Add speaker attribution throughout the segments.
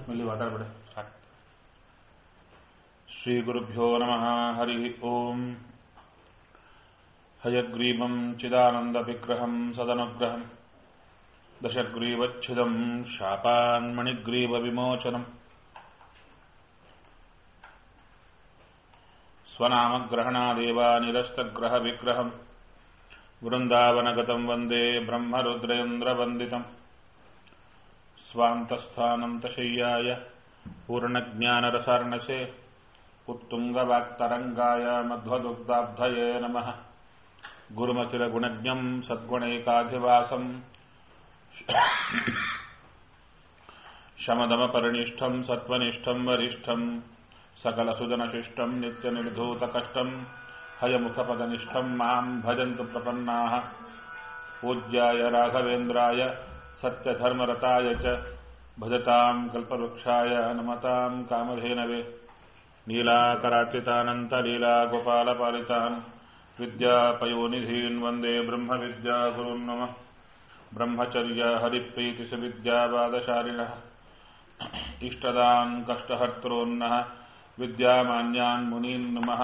Speaker 1: ಇಲ್ಲಿ ಮಾತಾಡ್ಬಿಡಿ ಸಾಕು ಶ್ರೀಗುರುಭ್ಯೋ ನಮಃ ಹರಿ ಓಂ ಹಯಗ್ರೀವಂ ಚಿದಾನಂದವಿಗ್ರಹಂ ಸದನುಗ್ರಹಂ ದಶಗ್ರೀವಚ್ಛಿದಂ ಶಾಪಾನ್ಮಣಿಗ್ರೀವವಿಮೋಚನಂ ಸ್ವನಾಮಗ್ರಹಣಾದೇವ ನಿರಸ್ತಗ್ರಹವಿಗ್ರಹಂ ವೃಂದಾವನಗತಂ ವಂದೇ ಬ್ರಹ್ಮರುದ್ರೇಂದ್ರವಂದಿತಂ स्वान्तस्थानं तशय्याय पूर्णज्ञानरसार्णसे उत्तुङ्गवाक्तरङ्गाय मध्वदुग्धाब्धये नमः गुरुमखिलगुणज्ञम् सद्गुणैकाधिवासम् शमदमपरिनिष्ठम् सत्त्वनिष्ठम् वरिष्ठम् सकलसुजनशिष्टम् नित्यनिर्धूतकष्टम् हयमुखपदनिष्ठम् माम् भजन्तु प्रपन्नाः पूज्याय राघवेन्द्राय सत्यधर्मरताय च भजताम् कल्पवृक्षाय नमताम् कामधेनवे नीलाकरार्चितानन्तलीलागोपालपालितान् विद्यापयोनिधीन् वन्दे ब्रह्मविद्यागुरुन् नमः ब्रह्मचर्य हरिप्रीतिसुविद्यावादशालिनः इष्टदान् कष्टहर्तॄन्नः विद्यामान्यान् मुनीन् नमः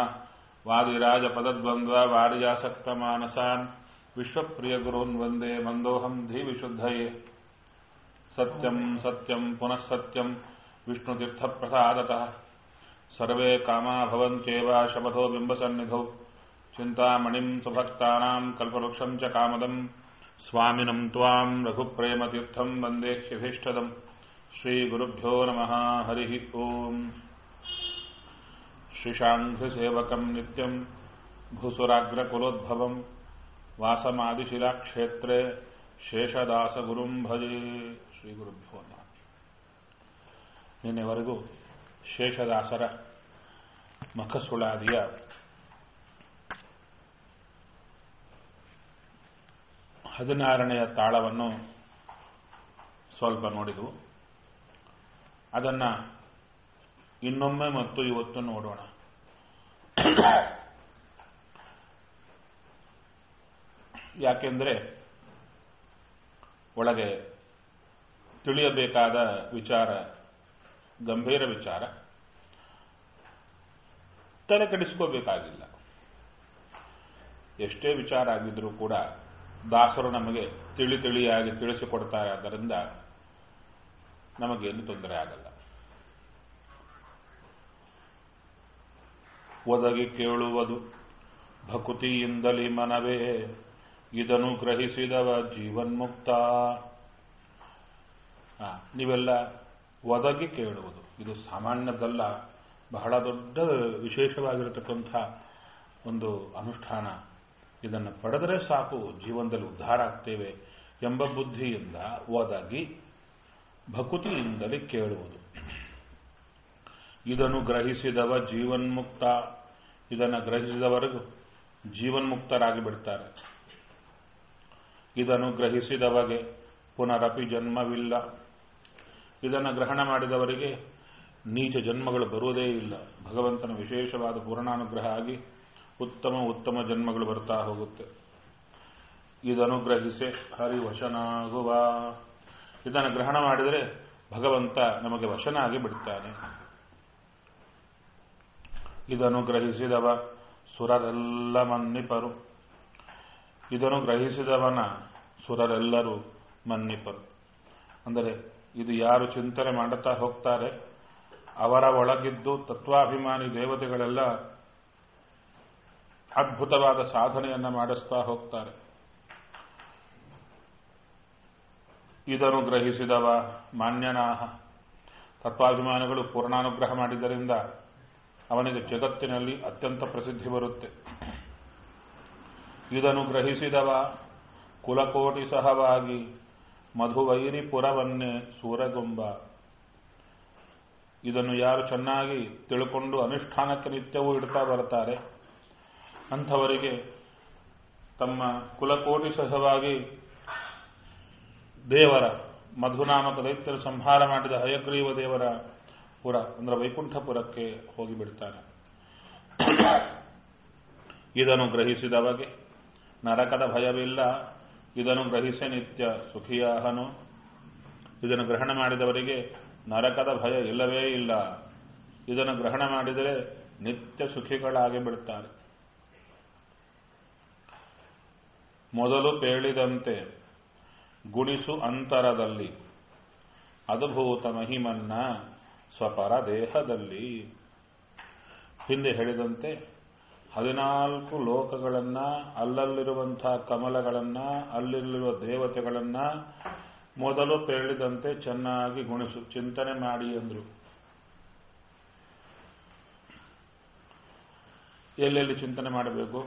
Speaker 1: वादिराजपदद्वन्द्ववार्यासक्तमानसान् विश्वप्रियगुरून् वन्दे मन्दोऽहम् धीविशुद्धये सत्यम् सत्यम् पुनः सत्यम् विष्णुतीर्थप्रसादतः सर्वे कामा भवन्त्येव शपथो बिम्बसन्निधौ चिन्तामणिम् सुभक्तानाम् कल्पवृक्षम् च कामदम् स्वामिनम् त्वाम् रघुप्रेमतीर्थम् वन्दे ह्यभीष्टदम् श्रीगुरुभ्यो नमः हरिः ओम् श्रीशाङ्घ्रिसेवकम् नित्यम् भूसुराग्रकुलोद्भवम् ವಾಸಮಾದಿಶಿಲಾಕ್ಷೇತ್ರೆ ಶೇಷದಾಸಗುರುಂ ಭಜೆ ಶ್ರೀ ಗುರುಭ್ಯೋ ನಮಃ ನಿನ್ನೆವರೆಗೂ ಶೇಷದಾಸರ ಮಖಸುಳಾದಿಯ ಹದಿನಾರನೆಯ ತಾಳವನ್ನು ಸ್ವಲ್ಪ ನೋಡಿದವು ಅದನ್ನ ಇನ್ನೊಮ್ಮೆ ಮತ್ತು ಇವತ್ತು ನೋಡೋಣ ಯಾಕೆಂದ್ರೆ ಒಳಗೆ ತಿಳಿಯಬೇಕಾದ ವಿಚಾರ ಗಂಭೀರ ವಿಚಾರ ತಲೆ ಕೆಡಿಸ್ಕೋಬೇಕಾಗಿಲ್ಲ ಎಷ್ಟೇ ವಿಚಾರ ಆಗಿದ್ರೂ ಕೂಡ ದಾಸರು ನಮಗೆ ತಿಳಿ ತಿಳಿಯಾಗಿ ತಿಳಿಸಿಕೊಡ್ತಾರೆ ಆದ್ದರಿಂದ ನಮಗೇನು ತೊಂದರೆ ಆಗಲ್ಲ ಒದಗಿ ಕೇಳುವುದು ಭಕುತಿಯಿಂದಲೇ ಮನವೇ ಇದನ್ನು ಗ್ರಹಿಸಿದವ ಜೀವನ್ಮುಕ್ತ ನೀವೆಲ್ಲ ಒದಗಿ ಕೇಳುವುದು ಇದು ಸಾಮಾನ್ಯದಲ್ಲ ಬಹಳ ದೊಡ್ಡ ವಿಶೇಷವಾಗಿರತಕ್ಕಂಥ ಒಂದು ಅನುಷ್ಠಾನ ಇದನ್ನು ಪಡೆದರೆ ಸಾಕು ಜೀವನದಲ್ಲಿ ಉದ್ಧಾರ ಆಗ್ತೇವೆ ಎಂಬ ಬುದ್ಧಿಯಿಂದ ಒದಗಿ ಭಕುತಿಯಿಂದಲೇ ಕೇಳುವುದು ಇದನ್ನು ಗ್ರಹಿಸಿದವ ಜೀವನ್ಮುಕ್ತ ಇದನ್ನು ಗ್ರಹಿಸಿದವರೆಗೂ ಜೀವನ್ಮುಕ್ತರಾಗಿ ಬಿಡ್ತಾರೆ ಇದನ್ನು ಗ್ರಹಿಸಿದವಗೆ ಪುನರಪಿ ಜನ್ಮವಿಲ್ಲ ಇದನ್ನು ಗ್ರಹಣ ಮಾಡಿದವರಿಗೆ ನೀಚ ಜನ್ಮಗಳು ಬರುವುದೇ ಇಲ್ಲ ಭಗವಂತನ ವಿಶೇಷವಾದ ಪೂರ್ಣಾನುಗ್ರಹ ಆಗಿ ಉತ್ತಮ ಉತ್ತಮ ಜನ್ಮಗಳು ಬರ್ತಾ ಹೋಗುತ್ತೆ ಇದನ್ನು ಗ್ರಹಿಸಿ ಹರಿವಶನಾಗುವ ಇದನ್ನು ಗ್ರಹಣ ಮಾಡಿದರೆ ಭಗವಂತ ನಮಗೆ ವಶನಾಗಿ ಬಿಡ್ತಾನೆ ಇದನ್ನು ಗ್ರಹಿಸಿದವ ಸುರರೆಲ್ಲ ಮನ್ನಿಪರು ಇದನ್ನು ಗ್ರಹಿಸಿದವನ ಸುರರೆಲ್ಲರೂ ಮನ್ನಿಪರು ಅಂದರೆ ಇದು ಯಾರು ಚಿಂತನೆ ಮಾಡುತ್ತಾ ಹೋಗ್ತಾರೆ ಅವರ ಒಳಗಿದ್ದು ತತ್ವಾಭಿಮಾನಿ ದೇವತೆಗಳೆಲ್ಲ ಅದ್ಭುತವಾದ ಸಾಧನೆಯನ್ನ ಮಾಡಿಸ್ತಾ ಹೋಗ್ತಾರೆ ಇದನ್ನು ಗ್ರಹಿಸಿದವ ಮಾನ್ಯನಾಹ ತತ್ವಾಭಿಮಾನಿಗಳು ಪೂರ್ಣಾನುಗ್ರಹ ಮಾಡಿದ್ದರಿಂದ ಅವನಿಗೆ ಜಗತ್ತಿನಲ್ಲಿ ಅತ್ಯಂತ ಪ್ರಸಿದ್ಧಿ ಬರುತ್ತೆ ಇದನ್ನು ಗ್ರಹಿಸಿದವ ಕುಲಕೋಟಿ ಸಹವಾಗಿ ಮಧುವೈರಿ ಪುರವನ್ನೇ ಸೂರಗೊಂಬ ಇದನ್ನು ಯಾರು ಚೆನ್ನಾಗಿ ತಿಳ್ಕೊಂಡು ಅನುಷ್ಠಾನಕ್ಕೆ ನಿತ್ಯವೂ ಇಡ್ತಾ ಬರ್ತಾರೆ ಅಂಥವರಿಗೆ ತಮ್ಮ ಕುಲಕೋಟಿ ಸಹವಾಗಿ ದೇವರ ಮಧುನಾಮಕ ದೈತ್ಯರು ಸಂಹಾರ ಮಾಡಿದ ಹಯಗ್ರೀವ ದೇವರ ಪುರ ಅಂದ್ರೆ ವೈಕುಂಠಪುರಕ್ಕೆ ಹೋಗಿಬಿಡ್ತಾನೆ ಇದನ್ನು ಗ್ರಹಿಸಿದವಗೆ ನರಕದ ಭಯವಿಲ್ಲ ಇದನ್ನು ಗ್ರಹಿಸಿ ನಿತ್ಯ ಸುಖಿಯಾಹನು ಇದನ್ನು ಗ್ರಹಣ ಮಾಡಿದವರಿಗೆ ನರಕದ ಭಯ ಇಲ್ಲವೇ ಇಲ್ಲ ಇದನ್ನು ಗ್ರಹಣ ಮಾಡಿದರೆ ನಿತ್ಯ ಸುಖಿಗಳಾಗಿ ಬಿಡುತ್ತಾರೆ ಮೊದಲು ಪೇಳಿದಂತೆ ಗುಣಿಸು ಅಂತರದಲ್ಲಿ ಅದ್ಭುತ ಮಹಿಮನ್ನ ಸ್ವಪರ ದೇಹದಲ್ಲಿ ಹಿಂದೆ ಹೇಳಿದಂತೆ ಹದಿನಾಲ್ಕು ಲೋಕಗಳನ್ನ ಅಲ್ಲಲ್ಲಿರುವಂತಹ ಕಮಲಗಳನ್ನ ಅಲ್ಲಿರುವ ದೇವತೆಗಳನ್ನ ಮೊದಲು ಪೇಳಿದಂತೆ ಚೆನ್ನಾಗಿ ಗುಣಿಸು ಚಿಂತನೆ ಮಾಡಿ ಅಂದ್ರು ಎಲ್ಲೆಲ್ಲಿ ಚಿಂತನೆ ಮಾಡಬೇಕು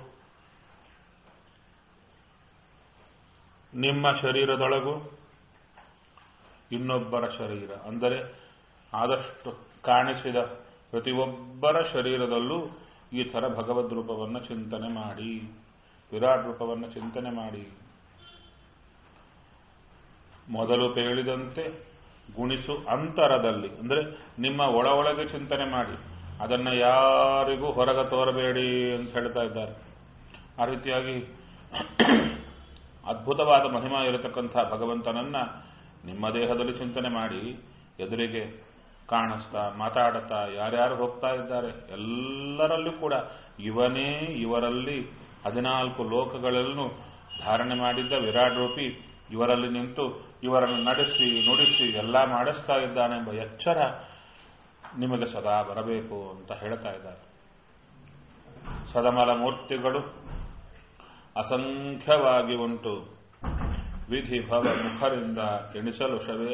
Speaker 1: ನಿಮ್ಮ ಶರೀರದೊಳಗು ಇನ್ನೊಬ್ಬರ ಶರೀರ ಅಂದರೆ ಆದಷ್ಟು ಕಾಣಿಸಿದ ಪ್ರತಿಯೊಬ್ಬರ ಶರೀರದಲ್ಲೂ ಈ ಥರ ಭಗವದ್ ರೂಪವನ್ನು ಚಿಂತನೆ ಮಾಡಿ ವಿರಾಟ್ ರೂಪವನ್ನು ಚಿಂತನೆ ಮಾಡಿ ಮೊದಲು ಹೇಳಿದಂತೆ ಗುಣಿಸು ಅಂತರದಲ್ಲಿ ಅಂದರೆ ನಿಮ್ಮ ಒಳ ಒಳಗೆ ಚಿಂತನೆ ಮಾಡಿ ಅದನ್ನ ಯಾರಿಗೂ ಹೊರಗ ತೋರಬೇಡಿ ಅಂತ ಹೇಳ್ತಾ ಇದ್ದಾರೆ ಆ ರೀತಿಯಾಗಿ ಅದ್ಭುತವಾದ ಮಹಿಮಾ ಇರತಕ್ಕಂಥ ಭಗವಂತನನ್ನ ನಿಮ್ಮ ದೇಹದಲ್ಲಿ ಚಿಂತನೆ ಮಾಡಿ ಎದುರಿಗೆ ಕಾಣಿಸ್ತಾ ಮಾತಾಡುತ್ತಾ ಯಾರ್ಯಾರು ಹೋಗ್ತಾ ಇದ್ದಾರೆ ಎಲ್ಲರಲ್ಲೂ ಕೂಡ ಇವನೇ ಇವರಲ್ಲಿ ಹದಿನಾಲ್ಕು ಲೋಕಗಳಲ್ಲೂ ಧಾರಣೆ ಮಾಡಿದ್ದ ವಿರಾಟ್ ರೂಪಿ ಇವರಲ್ಲಿ ನಿಂತು ಇವರನ್ನು ನಡೆಸಿ ನುಡಿಸಿ ಎಲ್ಲ ಮಾಡಿಸ್ತಾ ಇದ್ದಾನೆಂಬ ಎಚ್ಚರ ನಿಮಗೆ ಸದಾ ಬರಬೇಕು ಅಂತ ಹೇಳ್ತಾ ಇದ್ದಾರೆ ಸದಮಲ ಮೂರ್ತಿಗಳು ಅಸಂಖ್ಯವಾಗಿ ಉಂಟು ವಿಧಿ ಭವ ಮುಖರಿಂದ ಎಣಿಸಲು ಶವೇ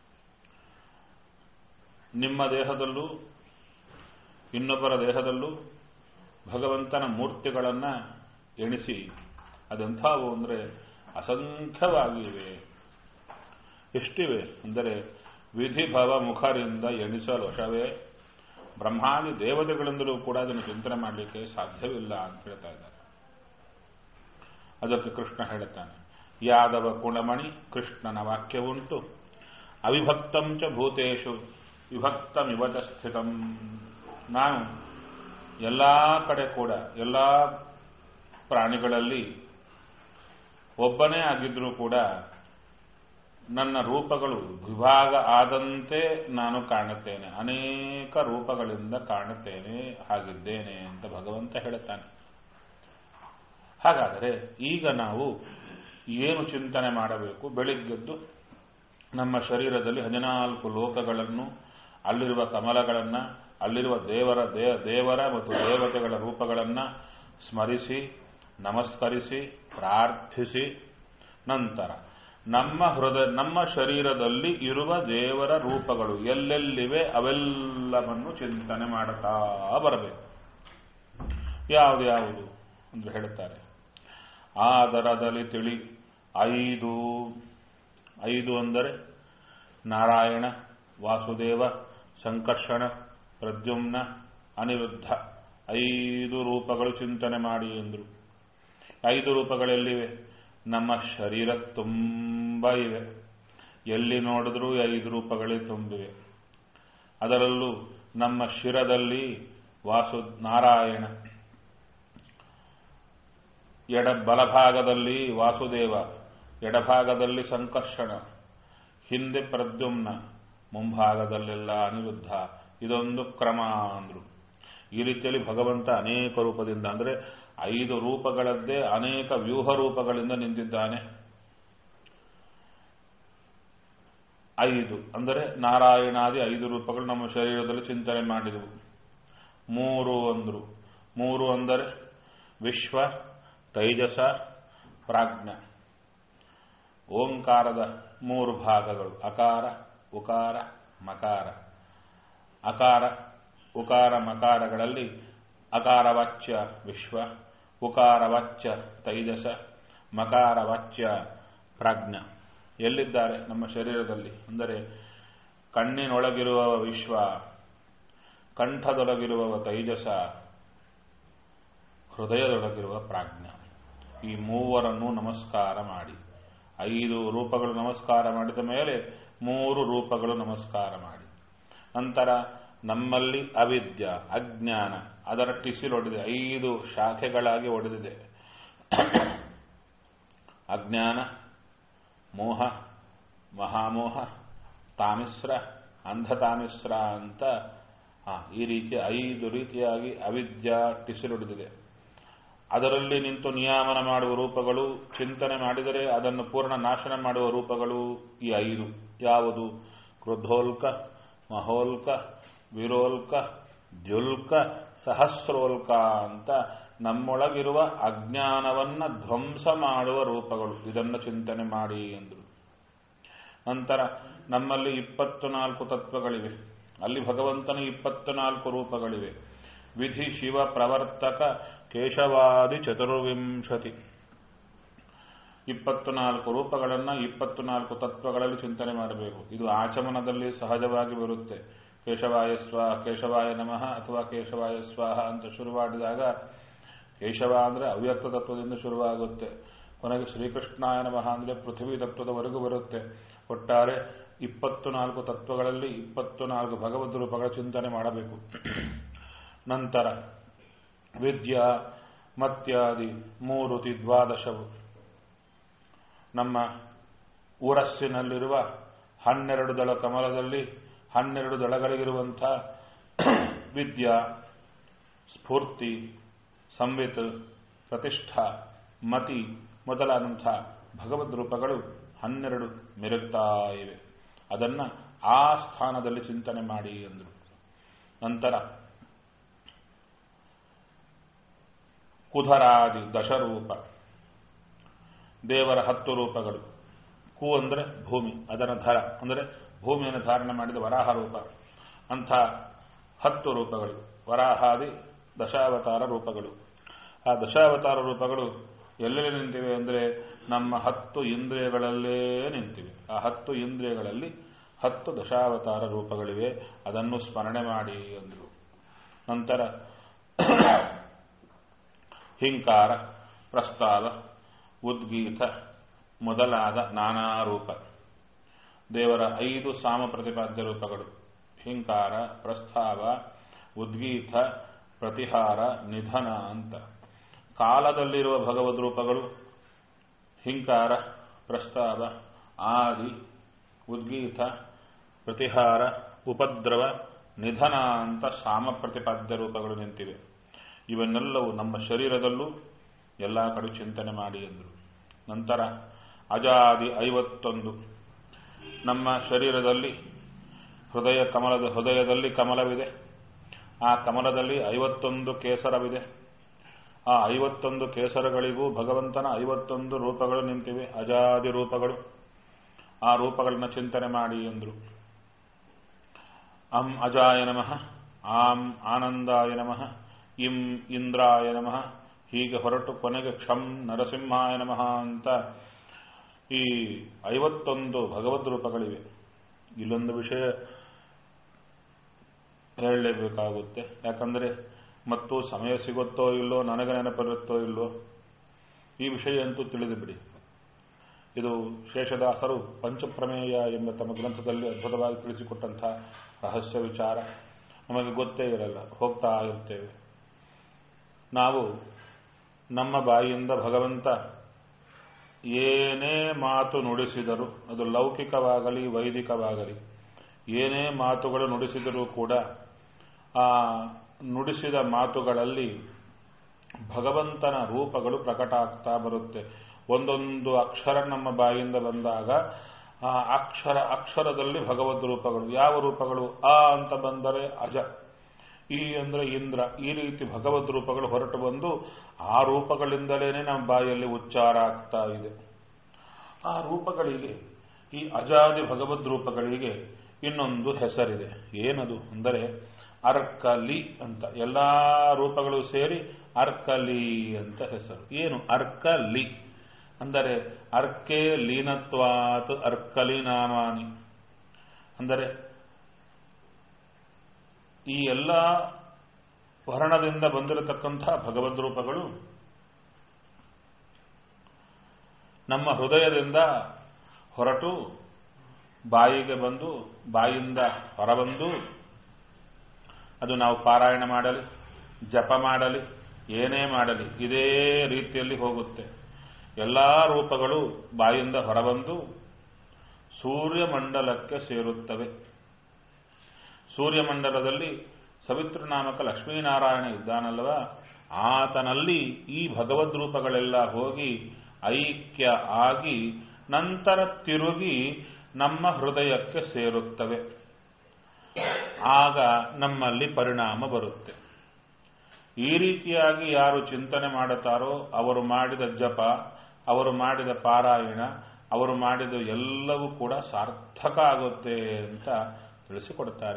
Speaker 1: ನಿಮ್ಮ ದೇಹದಲ್ಲೂ ಇನ್ನೊಬ್ಬರ ದೇಹದಲ್ಲೂ ಭಗವಂತನ ಮೂರ್ತಿಗಳನ್ನ ಎಣಿಸಿ ಅದೆಂಥವು ಅಂದರೆ ಅಸಂಖ್ಯವಾಗಿವೆ ಎಷ್ಟಿವೆ ಅಂದರೆ ವಿಧಿಭವ ಮುಖರಿಂದ ಎಣಿಸಲು ವಶವೇ ಬ್ರಹ್ಮಾದಿ ದೇವತೆಗಳಿಂದಲೂ ಕೂಡ ಅದನ್ನು ಚಿಂತನೆ ಮಾಡಲಿಕ್ಕೆ ಸಾಧ್ಯವಿಲ್ಲ ಅಂತ ಹೇಳ್ತಾ ಇದ್ದಾರೆ ಅದಕ್ಕೆ ಕೃಷ್ಣ ಹೇಳುತ್ತಾನೆ ಯಾದವ ಕುಣಮಣಿ ಕೃಷ್ಣನ ವಾಕ್ಯವುಂಟು ಅವಿಭಕ್ತಂ ಚ ಭೂತೇಶು ವಿಭಕ್ತಮಿವಚ ಸ್ಥಿತಂ ನಾನು ಎಲ್ಲ ಕಡೆ ಕೂಡ ಎಲ್ಲ ಪ್ರಾಣಿಗಳಲ್ಲಿ ಒಬ್ಬನೇ ಆಗಿದ್ರೂ ಕೂಡ ನನ್ನ ರೂಪಗಳು ವಿಭಾಗ ಆದಂತೆ ನಾನು ಕಾಣುತ್ತೇನೆ ಅನೇಕ ರೂಪಗಳಿಂದ ಕಾಣುತ್ತೇನೆ ಹಾಗಿದ್ದೇನೆ ಅಂತ ಭಗವಂತ ಹೇಳುತ್ತಾನೆ ಹಾಗಾದರೆ ಈಗ ನಾವು ಏನು ಚಿಂತನೆ ಮಾಡಬೇಕು ಬೆಳಿಗ್ಗೆದ್ದು ನಮ್ಮ ಶರೀರದಲ್ಲಿ ಹದಿನಾಲ್ಕು ಲೋಕಗಳನ್ನು ಅಲ್ಲಿರುವ ಕಮಲಗಳನ್ನು ಅಲ್ಲಿರುವ ದೇವರ ದೇವರ ಮತ್ತು ದೇವತೆಗಳ ರೂಪಗಳನ್ನು ಸ್ಮರಿಸಿ ನಮಸ್ಕರಿಸಿ ಪ್ರಾರ್ಥಿಸಿ ನಂತರ ನಮ್ಮ ಹೃದಯ ನಮ್ಮ ಶರೀರದಲ್ಲಿ ಇರುವ ದೇವರ ರೂಪಗಳು ಎಲ್ಲೆಲ್ಲಿವೆ ಅವೆಲ್ಲವನ್ನು ಚಿಂತನೆ ಮಾಡುತ್ತಾ ಬರಬೇಕು ಯಾವುದು ಯಾವುದು ಎಂದು ಹೇಳುತ್ತಾರೆ ಆದರದಲ್ಲಿ ತಿಳಿ ಐದು ಐದು ಅಂದರೆ ನಾರಾಯಣ ವಾಸುದೇವ ಸಂಕರ್ಷಣ ಪ್ರದ್ಯುಮ್ನ ಅನಿರುದ್ಧ ಐದು ರೂಪಗಳು ಚಿಂತನೆ ಮಾಡಿ ಎಂದರು ಐದು ರೂಪಗಳೆಲ್ಲಿವೆ ನಮ್ಮ ಶರೀರ ತುಂಬ ಇವೆ ಎಲ್ಲಿ ನೋಡಿದ್ರೂ ಐದು ರೂಪಗಳೇ ತುಂಬಿವೆ ಅದರಲ್ಲೂ ನಮ್ಮ ಶಿರದಲ್ಲಿ ವಾಸು ನಾರಾಯಣ ಎಡ ಬಲಭಾಗದಲ್ಲಿ ವಾಸುದೇವ ಎಡಭಾಗದಲ್ಲಿ ಸಂಕರ್ಷಣ ಹಿಂದೆ ಪ್ರದ್ಯುಮ್ನ ಮುಂಭಾಗದಲ್ಲೆಲ್ಲ ಅನಿರುದ್ಧ ಇದೊಂದು ಕ್ರಮ ಅಂದ್ರು ಈ ರೀತಿಯಲ್ಲಿ ಭಗವಂತ ಅನೇಕ ರೂಪದಿಂದ ಅಂದರೆ ಐದು ರೂಪಗಳದ್ದೇ ಅನೇಕ ವ್ಯೂಹ ರೂಪಗಳಿಂದ ನಿಂತಿದ್ದಾನೆ ಐದು ಅಂದರೆ ನಾರಾಯಣಾದಿ ಐದು ರೂಪಗಳು ನಮ್ಮ ಶರೀರದಲ್ಲಿ ಚಿಂತನೆ ಮಾಡಿದವು ಮೂರು ಅಂದ್ರು ಮೂರು ಅಂದರೆ ವಿಶ್ವ ತೈಜಸ ಪ್ರಾಜ್ಞ ಓಂಕಾರದ ಮೂರು ಭಾಗಗಳು ಅಕಾರ ಉಕಾರ ಮಕಾರ ಅಕಾರ ಉಕಾರ ಮಕಾರಗಳಲ್ಲಿ ಅಕಾರವಾಚ್ಯ ವಿಶ್ವ ಉಕಾರವಾಚ್ಯ ತೈಜಸ ಮಕಾರವಾಚ್ಯ ಪ್ರಾಜ್ಞ ಎಲ್ಲಿದ್ದಾರೆ ನಮ್ಮ ಶರೀರದಲ್ಲಿ ಅಂದರೆ ಕಣ್ಣಿನೊಳಗಿರುವ ವಿಶ್ವ ಕಂಠದೊಳಗಿರುವ ತೈಜಸ ಹೃದಯದೊಳಗಿರುವ ಪ್ರಾಜ್ಞ ಈ ಮೂವರನ್ನು ನಮಸ್ಕಾರ ಮಾಡಿ ಐದು ರೂಪಗಳು ನಮಸ್ಕಾರ ಮಾಡಿದ ಮೇಲೆ ಮೂರು ರೂಪಗಳು ನಮಸ್ಕಾರ ಮಾಡಿ ನಂತರ ನಮ್ಮಲ್ಲಿ ಅವಿದ್ಯ ಅಜ್ಞಾನ ಅದರ ಟಿಸಿಲೊಡೆದಿದೆ ಐದು ಶಾಖೆಗಳಾಗಿ ಒಡೆದಿದೆ ಅಜ್ಞಾನ ಮೋಹ ಮಹಾಮೋಹ ತಾಮಿಸ್ರ ಅಂಧತಾಮಿಸ್ರ ಅಂತ ಆ, ಈ ರೀತಿ ಐದು ರೀತಿಯಾಗಿ ಅವಿದ್ಯಾ ಟಿಸಿಲುಡಿದಿದೆ ಅದರಲ್ಲಿ ನಿಂತು ನಿಯಾಮನ ಮಾಡುವ ರೂಪಗಳು ಚಿಂತನೆ ಮಾಡಿದರೆ ಅದನ್ನು ಪೂರ್ಣ ನಾಶನ ಮಾಡುವ ರೂಪಗಳು ಈ ಐದು ಯಾವುದು ಕ್ರುದ್ಧೋಲ್ಕ ಮಹೋಲ್ಕ ವಿರೋಲ್ಕ ದ್ಯುಲ್ಕ ಸಹಸ್ರೋಲ್ಕ ಅಂತ ನಮ್ಮೊಳಗಿರುವ ಅಜ್ಞಾನವನ್ನ ಧ್ವಂಸ ಮಾಡುವ ರೂಪಗಳು ಇದನ್ನು ಚಿಂತನೆ ಮಾಡಿ ಎಂದರು ನಂತರ ನಮ್ಮಲ್ಲಿ ಇಪ್ಪತ್ತು ನಾಲ್ಕು ತತ್ವಗಳಿವೆ ಅಲ್ಲಿ ಭಗವಂತನ ಇಪ್ಪತ್ತು ನಾಲ್ಕು ರೂಪಗಳಿವೆ ವಿಧಿ ಶಿವ ಪ್ರವರ್ತಕ ಕೇಶವಾದಿ ಚತುರ್ವಿಂಶತಿ ಇಪ್ಪತ್ತು ನಾಲ್ಕು ರೂಪಗಳನ್ನು ಇಪ್ಪತ್ತು ನಾಲ್ಕು ತತ್ವಗಳಲ್ಲಿ ಚಿಂತನೆ ಮಾಡಬೇಕು ಇದು ಆಚಮನದಲ್ಲಿ ಸಹಜವಾಗಿ ಬರುತ್ತೆ ಕೇಶವಾಯ ಸ್ವ ಕೇಶವಾಯ ನಮಃ ಅಥವಾ ಕೇಶವಾಯ ಸ್ವಾಹ ಅಂತ ಶುರುವಾಡಿದಾಗ ಕೇಶವ ಅಂದರೆ ಅವ್ಯಕ್ತ ತತ್ವದಿಂದ ಶುರುವಾಗುತ್ತೆ ಕೊನೆಗೆ ಶ್ರೀಕೃಷ್ಣಾಯ ನಮಃ ಅಂದರೆ ಪೃಥ್ವಿ ತತ್ವದವರೆಗೂ ಬರುತ್ತೆ ಒಟ್ಟಾರೆ ಇಪ್ಪತ್ತು ನಾಲ್ಕು ತತ್ವಗಳಲ್ಲಿ ಇಪ್ಪತ್ತು ನಾಲ್ಕು ಭಗವದ್ ರೂಪಗಳ ಚಿಂತನೆ ಮಾಡಬೇಕು ನಂತರ ವಿದ್ಯಾ ಮತ್ಯಾದಿ ಮೂರುತಿ ದ್ವಾದಶವು ನಮ್ಮ ಊರಸ್ಸಿನಲ್ಲಿರುವ ಹನ್ನೆರಡು ದಳ ಕಮಲದಲ್ಲಿ ಹನ್ನೆರಡು ದಳಗಳಿಗಿರುವಂಥ ವಿದ್ಯಾ ಸ್ಫೂರ್ತಿ ಸಂವಿತ್ ಪ್ರತಿಷ್ಠಾ ಮತಿ ಮೊದಲಾದಂಥ ಭಗವದ್ ರೂಪಗಳು ಹನ್ನೆರಡು ಮೆರುಗ್ತಾ ಇವೆ ಅದನ್ನ ಆ ಸ್ಥಾನದಲ್ಲಿ ಚಿಂತನೆ ಮಾಡಿ ಎಂದರು ನಂತರ ಕುಧರಾದಿ ದಶರೂಪ ದೇವರ ಹತ್ತು ರೂಪಗಳು ಕು ಅಂದರೆ ಭೂಮಿ ಅದರ ಧರ ಅಂದರೆ ಭೂಮಿಯನ್ನು ಧಾರಣೆ ಮಾಡಿದ ವರಾಹ ರೂಪ ಅಂಥ ಹತ್ತು ರೂಪಗಳು ವರಾಹಾದಿ ದಶಾವತಾರ ರೂಪಗಳು ಆ ದಶಾವತಾರ ರೂಪಗಳು ಎಲ್ಲೆಲ್ಲಿ ನಿಂತಿವೆ ಅಂದರೆ ನಮ್ಮ ಹತ್ತು ಇಂದ್ರಿಯಗಳಲ್ಲೇ ನಿಂತಿವೆ ಆ ಹತ್ತು ಇಂದ್ರಿಯಗಳಲ್ಲಿ ಹತ್ತು ದಶಾವತಾರ ರೂಪಗಳಿವೆ ಅದನ್ನು ಸ್ಮರಣೆ ಮಾಡಿ ಅಂದರು ನಂತರ ಹಿಂಕಾರ ಪ್ರಸ್ತಾವ ಉದ್ಗೀತ ಮೊದಲಾದ ನಾನಾ ರೂಪ ದೇವರ ಐದು ಸಾಮ ಪ್ರತಿಪಾದ್ಯ ರೂಪಗಳು ಹಿಂಕಾರ ಪ್ರಸ್ತಾವ ಉದ್ಗೀತ ಪ್ರತಿಹಾರ ನಿಧನ ಅಂತ ಕಾಲದಲ್ಲಿರುವ ಭಗವದ್ ರೂಪಗಳು ಹಿಂಕಾರ ಪ್ರಸ್ತಾವ ಆದಿ ಉದ್ಗೀತ ಪ್ರತಿಹಾರ ಉಪದ್ರವ ನಿಧನ ಅಂತ ಸಾಮ ಪ್ರತಿಪಾದ್ಯ ರೂಪಗಳು ನಿಂತಿವೆ ಇವನ್ನೆಲ್ಲವೂ ನಮ್ಮ ಶರೀರದಲ್ಲೂ ಎಲ್ಲ ಕಡೆ ಚಿಂತನೆ ಮಾಡಿ ಎಂದರು ನಂತರ ಅಜಾದಿ ಐವತ್ತೊಂದು ನಮ್ಮ ಶರೀರದಲ್ಲಿ ಹೃದಯ ಕಮಲದ ಹೃದಯದಲ್ಲಿ ಕಮಲವಿದೆ ಆ ಕಮಲದಲ್ಲಿ ಐವತ್ತೊಂದು ಕೇಸರವಿದೆ ಆ ಐವತ್ತೊಂದು ಕೇಸರಗಳಿಗೂ ಭಗವಂತನ ಐವತ್ತೊಂದು ರೂಪಗಳು ನಿಂತಿವೆ ಅಜಾದಿ ರೂಪಗಳು ಆ ರೂಪಗಳನ್ನ ಚಿಂತನೆ ಮಾಡಿ ಎಂದರು ಅಂ ಅಜಾಯ ನಮಃ ಆಂ ಆನಂದಾಯ ನಮಃ ಇಂ ಇಂದ್ರಾಯ ನಮಃ ಹೀಗೆ ಹೊರಟು ಕೊನೆಗೆ ಕ್ಷಂ ನರಸಿಂಹಾಯ ನಮಃ ಅಂತ ಈ ಐವತ್ತೊಂದು ಭಗವದ್ ರೂಪಗಳಿವೆ ಇಲ್ಲೊಂದು ವಿಷಯ ಹೇಳಲೇಬೇಕಾಗುತ್ತೆ ಯಾಕಂದ್ರೆ ಮತ್ತು ಸಮಯ ಸಿಗುತ್ತೋ ಇಲ್ಲೋ ನನಗೆ ನೆನಪಿರುತ್ತೋ ಇಲ್ಲೋ ಈ ವಿಷಯ ಅಂತೂ ತಿಳಿದು ಬಿಡಿ ಇದು ಶೇಷದಾಸರು ಪಂಚಪ್ರಮೇಯ ಎಂಬ ತಮ್ಮ ಗ್ರಂಥದಲ್ಲಿ ಅದ್ಭುತವಾಗಿ ತಿಳಿಸಿಕೊಟ್ಟಂತಹ ರಹಸ್ಯ ವಿಚಾರ ನಮಗೆ ಗೊತ್ತೇ ಇರಲ್ಲ ಹೋಗ್ತಾ ಇರ್ತೇವೆ ನಾವು ನಮ್ಮ ಬಾಯಿಯಿಂದ ಭಗವಂತ ಏನೇ ಮಾತು ನುಡಿಸಿದರೂ ಅದು ಲೌಕಿಕವಾಗಲಿ ವೈದಿಕವಾಗಲಿ ಏನೇ ಮಾತುಗಳು ನುಡಿಸಿದರೂ ಕೂಡ ಆ ನುಡಿಸಿದ ಮಾತುಗಳಲ್ಲಿ ಭಗವಂತನ ರೂಪಗಳು ಪ್ರಕಟ ಆಗ್ತಾ ಬರುತ್ತೆ ಒಂದೊಂದು ಅಕ್ಷರ ನಮ್ಮ ಬಾಯಿಂದ ಬಂದಾಗ ಆ ಅಕ್ಷರ ಅಕ್ಷರದಲ್ಲಿ ಭಗವದ್ ರೂಪಗಳು ಯಾವ ರೂಪಗಳು ಆ ಅಂತ ಬಂದರೆ ಅಜ ಈ ಅಂದ್ರೆ ಇಂದ್ರ ಈ ರೀತಿ ಭಗವದ್ ರೂಪಗಳು ಹೊರಟು ಬಂದು ಆ ರೂಪಗಳಿಂದಲೇ ನಮ್ಮ ಬಾಯಲ್ಲಿ ಉಚ್ಚಾರ ಆಗ್ತಾ ಇದೆ ಆ ರೂಪಗಳಿಗೆ ಈ ಅಜಾದಿ ಭಗವದ್ ರೂಪಗಳಿಗೆ ಇನ್ನೊಂದು ಹೆಸರಿದೆ ಏನದು ಅಂದರೆ ಅರ್ಕಲಿ ಅಂತ ಎಲ್ಲಾ ರೂಪಗಳು ಸೇರಿ ಅರ್ಕಲಿ ಅಂತ ಹೆಸರು ಏನು ಅರ್ಕಲಿ ಅಂದರೆ ಅರ್ಕೆ ಲೀನತ್ವಾತ್ ಅರ್ಕಲಿ ನಾಮಾನಿ ಅಂದರೆ ಈ ಎಲ್ಲ ವರ್ಣದಿಂದ ಬಂದಿರತಕ್ಕಂಥ ಭಗವದ್ ರೂಪಗಳು ನಮ್ಮ ಹೃದಯದಿಂದ ಹೊರಟು ಬಾಯಿಗೆ ಬಂದು ಬಾಯಿಂದ ಹೊರಬಂದು ಅದು ನಾವು ಪಾರಾಯಣ ಮಾಡಲಿ ಜಪ ಮಾಡಲಿ ಏನೇ ಮಾಡಲಿ ಇದೇ ರೀತಿಯಲ್ಲಿ ಹೋಗುತ್ತೆ ಎಲ್ಲ ರೂಪಗಳು ಬಾಯಿಂದ ಹೊರಬಂದು ಸೂರ್ಯಮಂಡಲಕ್ಕೆ ಸೇರುತ್ತವೆ ಸೂರ್ಯಮಂಡಲದಲ್ಲಿ ಸವಿತೃನಾಮಕ ಲಕ್ಷ್ಮೀನಾರಾಯಣ ಇದ್ದಾನಲ್ವ ಆತನಲ್ಲಿ ಈ ಭಗವದ್ ರೂಪಗಳೆಲ್ಲ ಹೋಗಿ ಐಕ್ಯ ಆಗಿ ನಂತರ ತಿರುಗಿ ನಮ್ಮ ಹೃದಯಕ್ಕೆ ಸೇರುತ್ತವೆ ಆಗ ನಮ್ಮಲ್ಲಿ ಪರಿಣಾಮ ಬರುತ್ತೆ ಈ ರೀತಿಯಾಗಿ ಯಾರು ಚಿಂತನೆ ಮಾಡುತ್ತಾರೋ ಅವರು ಮಾಡಿದ ಜಪ ಅವರು ಮಾಡಿದ ಪಾರಾಯಣ ಅವರು ಮಾಡಿದ ಎಲ್ಲವೂ ಕೂಡ ಸಾರ್ಥಕ ಆಗುತ್ತೆ ಅಂತ ತಿಳಿಸಿಕೊಡ್ತಾರೆ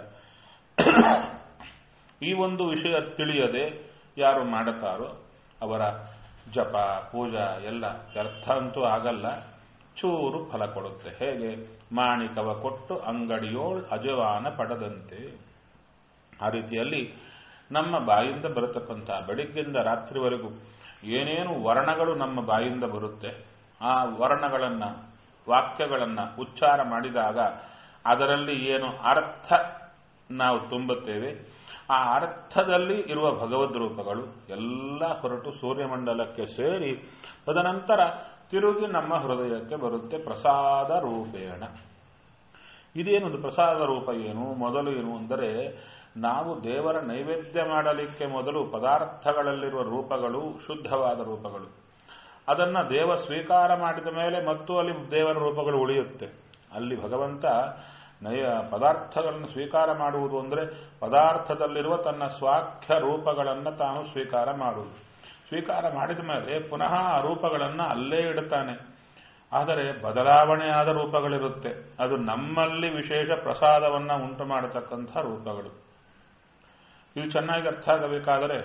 Speaker 1: ಈ ಒಂದು ವಿಷಯ ತಿಳಿಯದೆ ಯಾರು ಮಾಡುತ್ತಾರೋ ಅವರ ಜಪ ಪೂಜಾ ಎಲ್ಲ ವ್ಯರ್ಥ ಅಂತೂ ಆಗಲ್ಲ ಚೂರು ಫಲ ಕೊಡುತ್ತೆ ಹೇಗೆ ಮಾಣಿಕವ ಕೊಟ್ಟು ಅಂಗಡಿಯೋಳ್ ಅಜವಾನ ಪಡೆದಂತೆ ಆ ರೀತಿಯಲ್ಲಿ ನಮ್ಮ ಬಾಯಿಂದ ಬರತಕ್ಕಂಥ ಬೆಳಿಗ್ಗೆಯಿಂದ ರಾತ್ರಿವರೆಗೂ ಏನೇನು ವರ್ಣಗಳು ನಮ್ಮ ಬಾಯಿಂದ ಬರುತ್ತೆ ಆ ವರ್ಣಗಳನ್ನ ವಾಕ್ಯಗಳನ್ನ ಉಚ್ಚಾರ ಮಾಡಿದಾಗ ಅದರಲ್ಲಿ ಏನು ಅರ್ಥ ನಾವು ತುಂಬುತ್ತೇವೆ ಆ ಅರ್ಥದಲ್ಲಿ ಇರುವ ಭಗವದ್ ರೂಪಗಳು ಎಲ್ಲ ಹೊರಟು ಸೂರ್ಯಮಂಡಲಕ್ಕೆ ಸೇರಿ ತದನಂತರ ತಿರುಗಿ ನಮ್ಮ ಹೃದಯಕ್ಕೆ ಬರುತ್ತೆ ಪ್ರಸಾದ ರೂಪೇಣ ಇದೇನದು ಪ್ರಸಾದ ರೂಪ ಏನು ಮೊದಲು ಏನು ಅಂದರೆ ನಾವು ದೇವರ ನೈವೇದ್ಯ ಮಾಡಲಿಕ್ಕೆ ಮೊದಲು ಪದಾರ್ಥಗಳಲ್ಲಿರುವ ರೂಪಗಳು ಶುದ್ಧವಾದ ರೂಪಗಳು ಅದನ್ನ ದೇವ ಸ್ವೀಕಾರ ಮಾಡಿದ ಮೇಲೆ ಮತ್ತು ಅಲ್ಲಿ ದೇವರ ರೂಪಗಳು ಉಳಿಯುತ್ತೆ ಅಲ್ಲಿ ಭಗವಂತ ನಯ ಪದಾರ್ಥಗಳನ್ನು ಸ್ವೀಕಾರ ಮಾಡುವುದು ಅಂದರೆ ಪದಾರ್ಥದಲ್ಲಿರುವ ತನ್ನ ಸ್ವಾಖ್ಯ ರೂಪಗಳನ್ನು ತಾನು ಸ್ವೀಕಾರ ಮಾಡುವುದು ಸ್ವೀಕಾರ ಮಾಡಿದ ಮೇಲೆ ಪುನಃ ಆ ರೂಪಗಳನ್ನು ಅಲ್ಲೇ ಇಡುತ್ತಾನೆ ಆದರೆ ಬದಲಾವಣೆಯಾದ ರೂಪಗಳಿರುತ್ತೆ ಅದು ನಮ್ಮಲ್ಲಿ ವಿಶೇಷ ಪ್ರಸಾದವನ್ನ ಉಂಟು ಮಾಡತಕ್ಕಂಥ ರೂಪಗಳು ಇದು ಚೆನ್ನಾಗಿ ಅರ್ಥ ಆಗಬೇಕಾದರೆ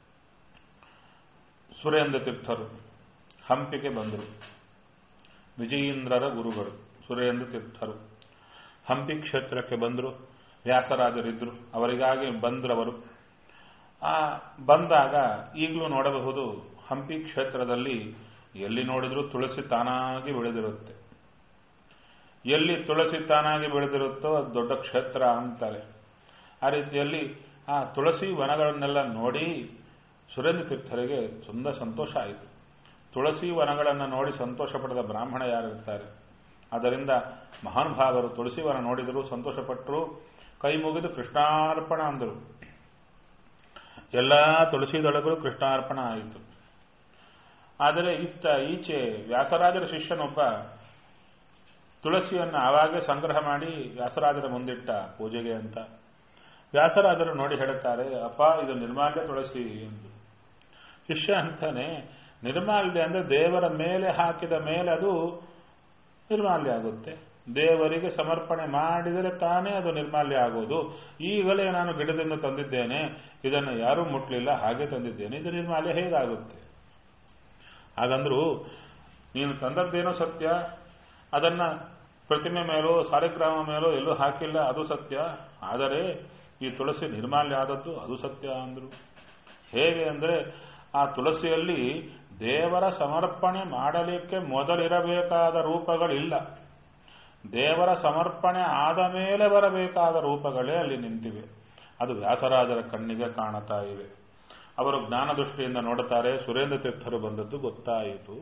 Speaker 1: ಸುರೇಂದ್ರ ತೀರ್ಥರು ಹಂಪಿಗೆ ಬಂದರು ವಿಜಯೇಂದ್ರರ ಗುರುಗಳು ಸುರೇಂದ್ರ ತೀರ್ಥರು ಹಂಪಿ ಕ್ಷೇತ್ರಕ್ಕೆ ಬಂದರು ವ್ಯಾಸರಾಜರಿದ್ದರು ಅವರಿಗಾಗಿ ಬಂದ್ರವರು ಆ ಬಂದಾಗ ಈಗಲೂ ನೋಡಬಹುದು ಹಂಪಿ ಕ್ಷೇತ್ರದಲ್ಲಿ ಎಲ್ಲಿ ನೋಡಿದ್ರೂ ತುಳಸಿ ತಾನಾಗಿ ಬೆಳೆದಿರುತ್ತೆ ಎಲ್ಲಿ ತುಳಸಿ ತಾನಾಗಿ ಬೆಳೆದಿರುತ್ತೋ ಅದು ದೊಡ್ಡ ಕ್ಷೇತ್ರ ಅಂತಾರೆ ಆ ರೀತಿಯಲ್ಲಿ ಆ ತುಳಸಿ ವನಗಳನ್ನೆಲ್ಲ ನೋಡಿ ಸುರೇಂದ್ರ ತೀರ್ಥರಿಗೆ ತುಂಬ ಸಂತೋಷ ಆಯಿತು ತುಳಸಿ ವನಗಳನ್ನು ನೋಡಿ ಸಂತೋಷ ಪಡೆದ ಬ್ರಾಹ್ಮಣ ಯಾರಿರ್ತಾರೆ ಆದ್ದರಿಂದ ಮಹಾನುಭಾವರು ತುಳಸಿ ವನ ನೋಡಿದರು ಸಂತೋಷಪಟ್ಟರು ಕೈ ಮುಗಿದು ಕೃಷ್ಣಾರ್ಪಣ ಅಂದರು ಎಲ್ಲ ತುಳಸಿದೊಳಗೂ ಕೃಷ್ಣಾರ್ಪಣ ಆಯಿತು ಆದರೆ ಇತ್ತ ಈಚೆ ವ್ಯಾಸರಾಜರ ಶಿಷ್ಯನೊಬ್ಬ ತುಳಸಿಯನ್ನು ಆವಾಗೇ ಸಂಗ್ರಹ ಮಾಡಿ ವ್ಯಾಸರಾಜರ ಮುಂದಿಟ್ಟ ಪೂಜೆಗೆ ಅಂತ ವ್ಯಾಸರಾಜರು ನೋಡಿ ಹೇಳುತ್ತಾರೆ ಅಪ್ಪ ಇದು ನಿರ್ಮಾಲ್ಯ ತುಳಸಿ ಎಂದು ಶಿಷ್ಯ ಅಂತಾನೆ ನಿರ್ಮಾಲ್ಯ ಅಂದ್ರೆ ದೇವರ ಮೇಲೆ ಹಾಕಿದ ಮೇಲೆ ಅದು ನಿರ್ಮಾಲ್ಯ ಆಗುತ್ತೆ ದೇವರಿಗೆ ಸಮರ್ಪಣೆ ಮಾಡಿದರೆ ತಾನೇ ಅದು ನಿರ್ಮಾಲ್ಯ ಆಗೋದು ಈಗಲೇ ನಾನು ಗಿಡದಿಂದ ತಂದಿದ್ದೇನೆ ಇದನ್ನು ಯಾರೂ ಮುಟ್ಲಿಲ್ಲ ಹಾಗೆ ತಂದಿದ್ದೇನೆ ಇದು ನಿರ್ಮಾಲ್ಯ ಹೇಗಾಗುತ್ತೆ ಹಾಗಂದ್ರು ನೀನು ತಂದದ್ದೇನೋ ಸತ್ಯ ಅದನ್ನ ಪ್ರತಿಮೆ ಮೇಲೋ ಸಾಲಿಗ್ರಾಮ ಮೇಲೋ ಎಲ್ಲೂ ಹಾಕಿಲ್ಲ ಅದು ಸತ್ಯ ಆದರೆ ಈ ತುಳಸಿ ನಿರ್ಮಾಲ್ಯ ಆದದ್ದು ಅದು ಸತ್ಯ ಅಂದ್ರು ಹೇಗೆ ಅಂದರೆ ಆ ತುಳಸಿಯಲ್ಲಿ ದೇವರ ಸಮರ್ಪಣೆ ಮಾಡಲಿಕ್ಕೆ ಮೊದಲಿರಬೇಕಾದ ರೂಪಗಳಿಲ್ಲ ದೇವರ ಸಮರ್ಪಣೆ ಆದ ಮೇಲೆ ಬರಬೇಕಾದ ರೂಪಗಳೇ ಅಲ್ಲಿ ನಿಂತಿವೆ ಅದು ವ್ಯಾಸರಾಜರ ಕಣ್ಣಿಗೆ ಕಾಣುತ್ತಾ ಇವೆ ಅವರು ಜ್ಞಾನ ದೃಷ್ಟಿಯಿಂದ ನೋಡುತ್ತಾರೆ ಸುರೇಂದ್ರ ತೀರ್ಥರು ಬಂದದ್ದು ಗೊತ್ತಾಯಿತು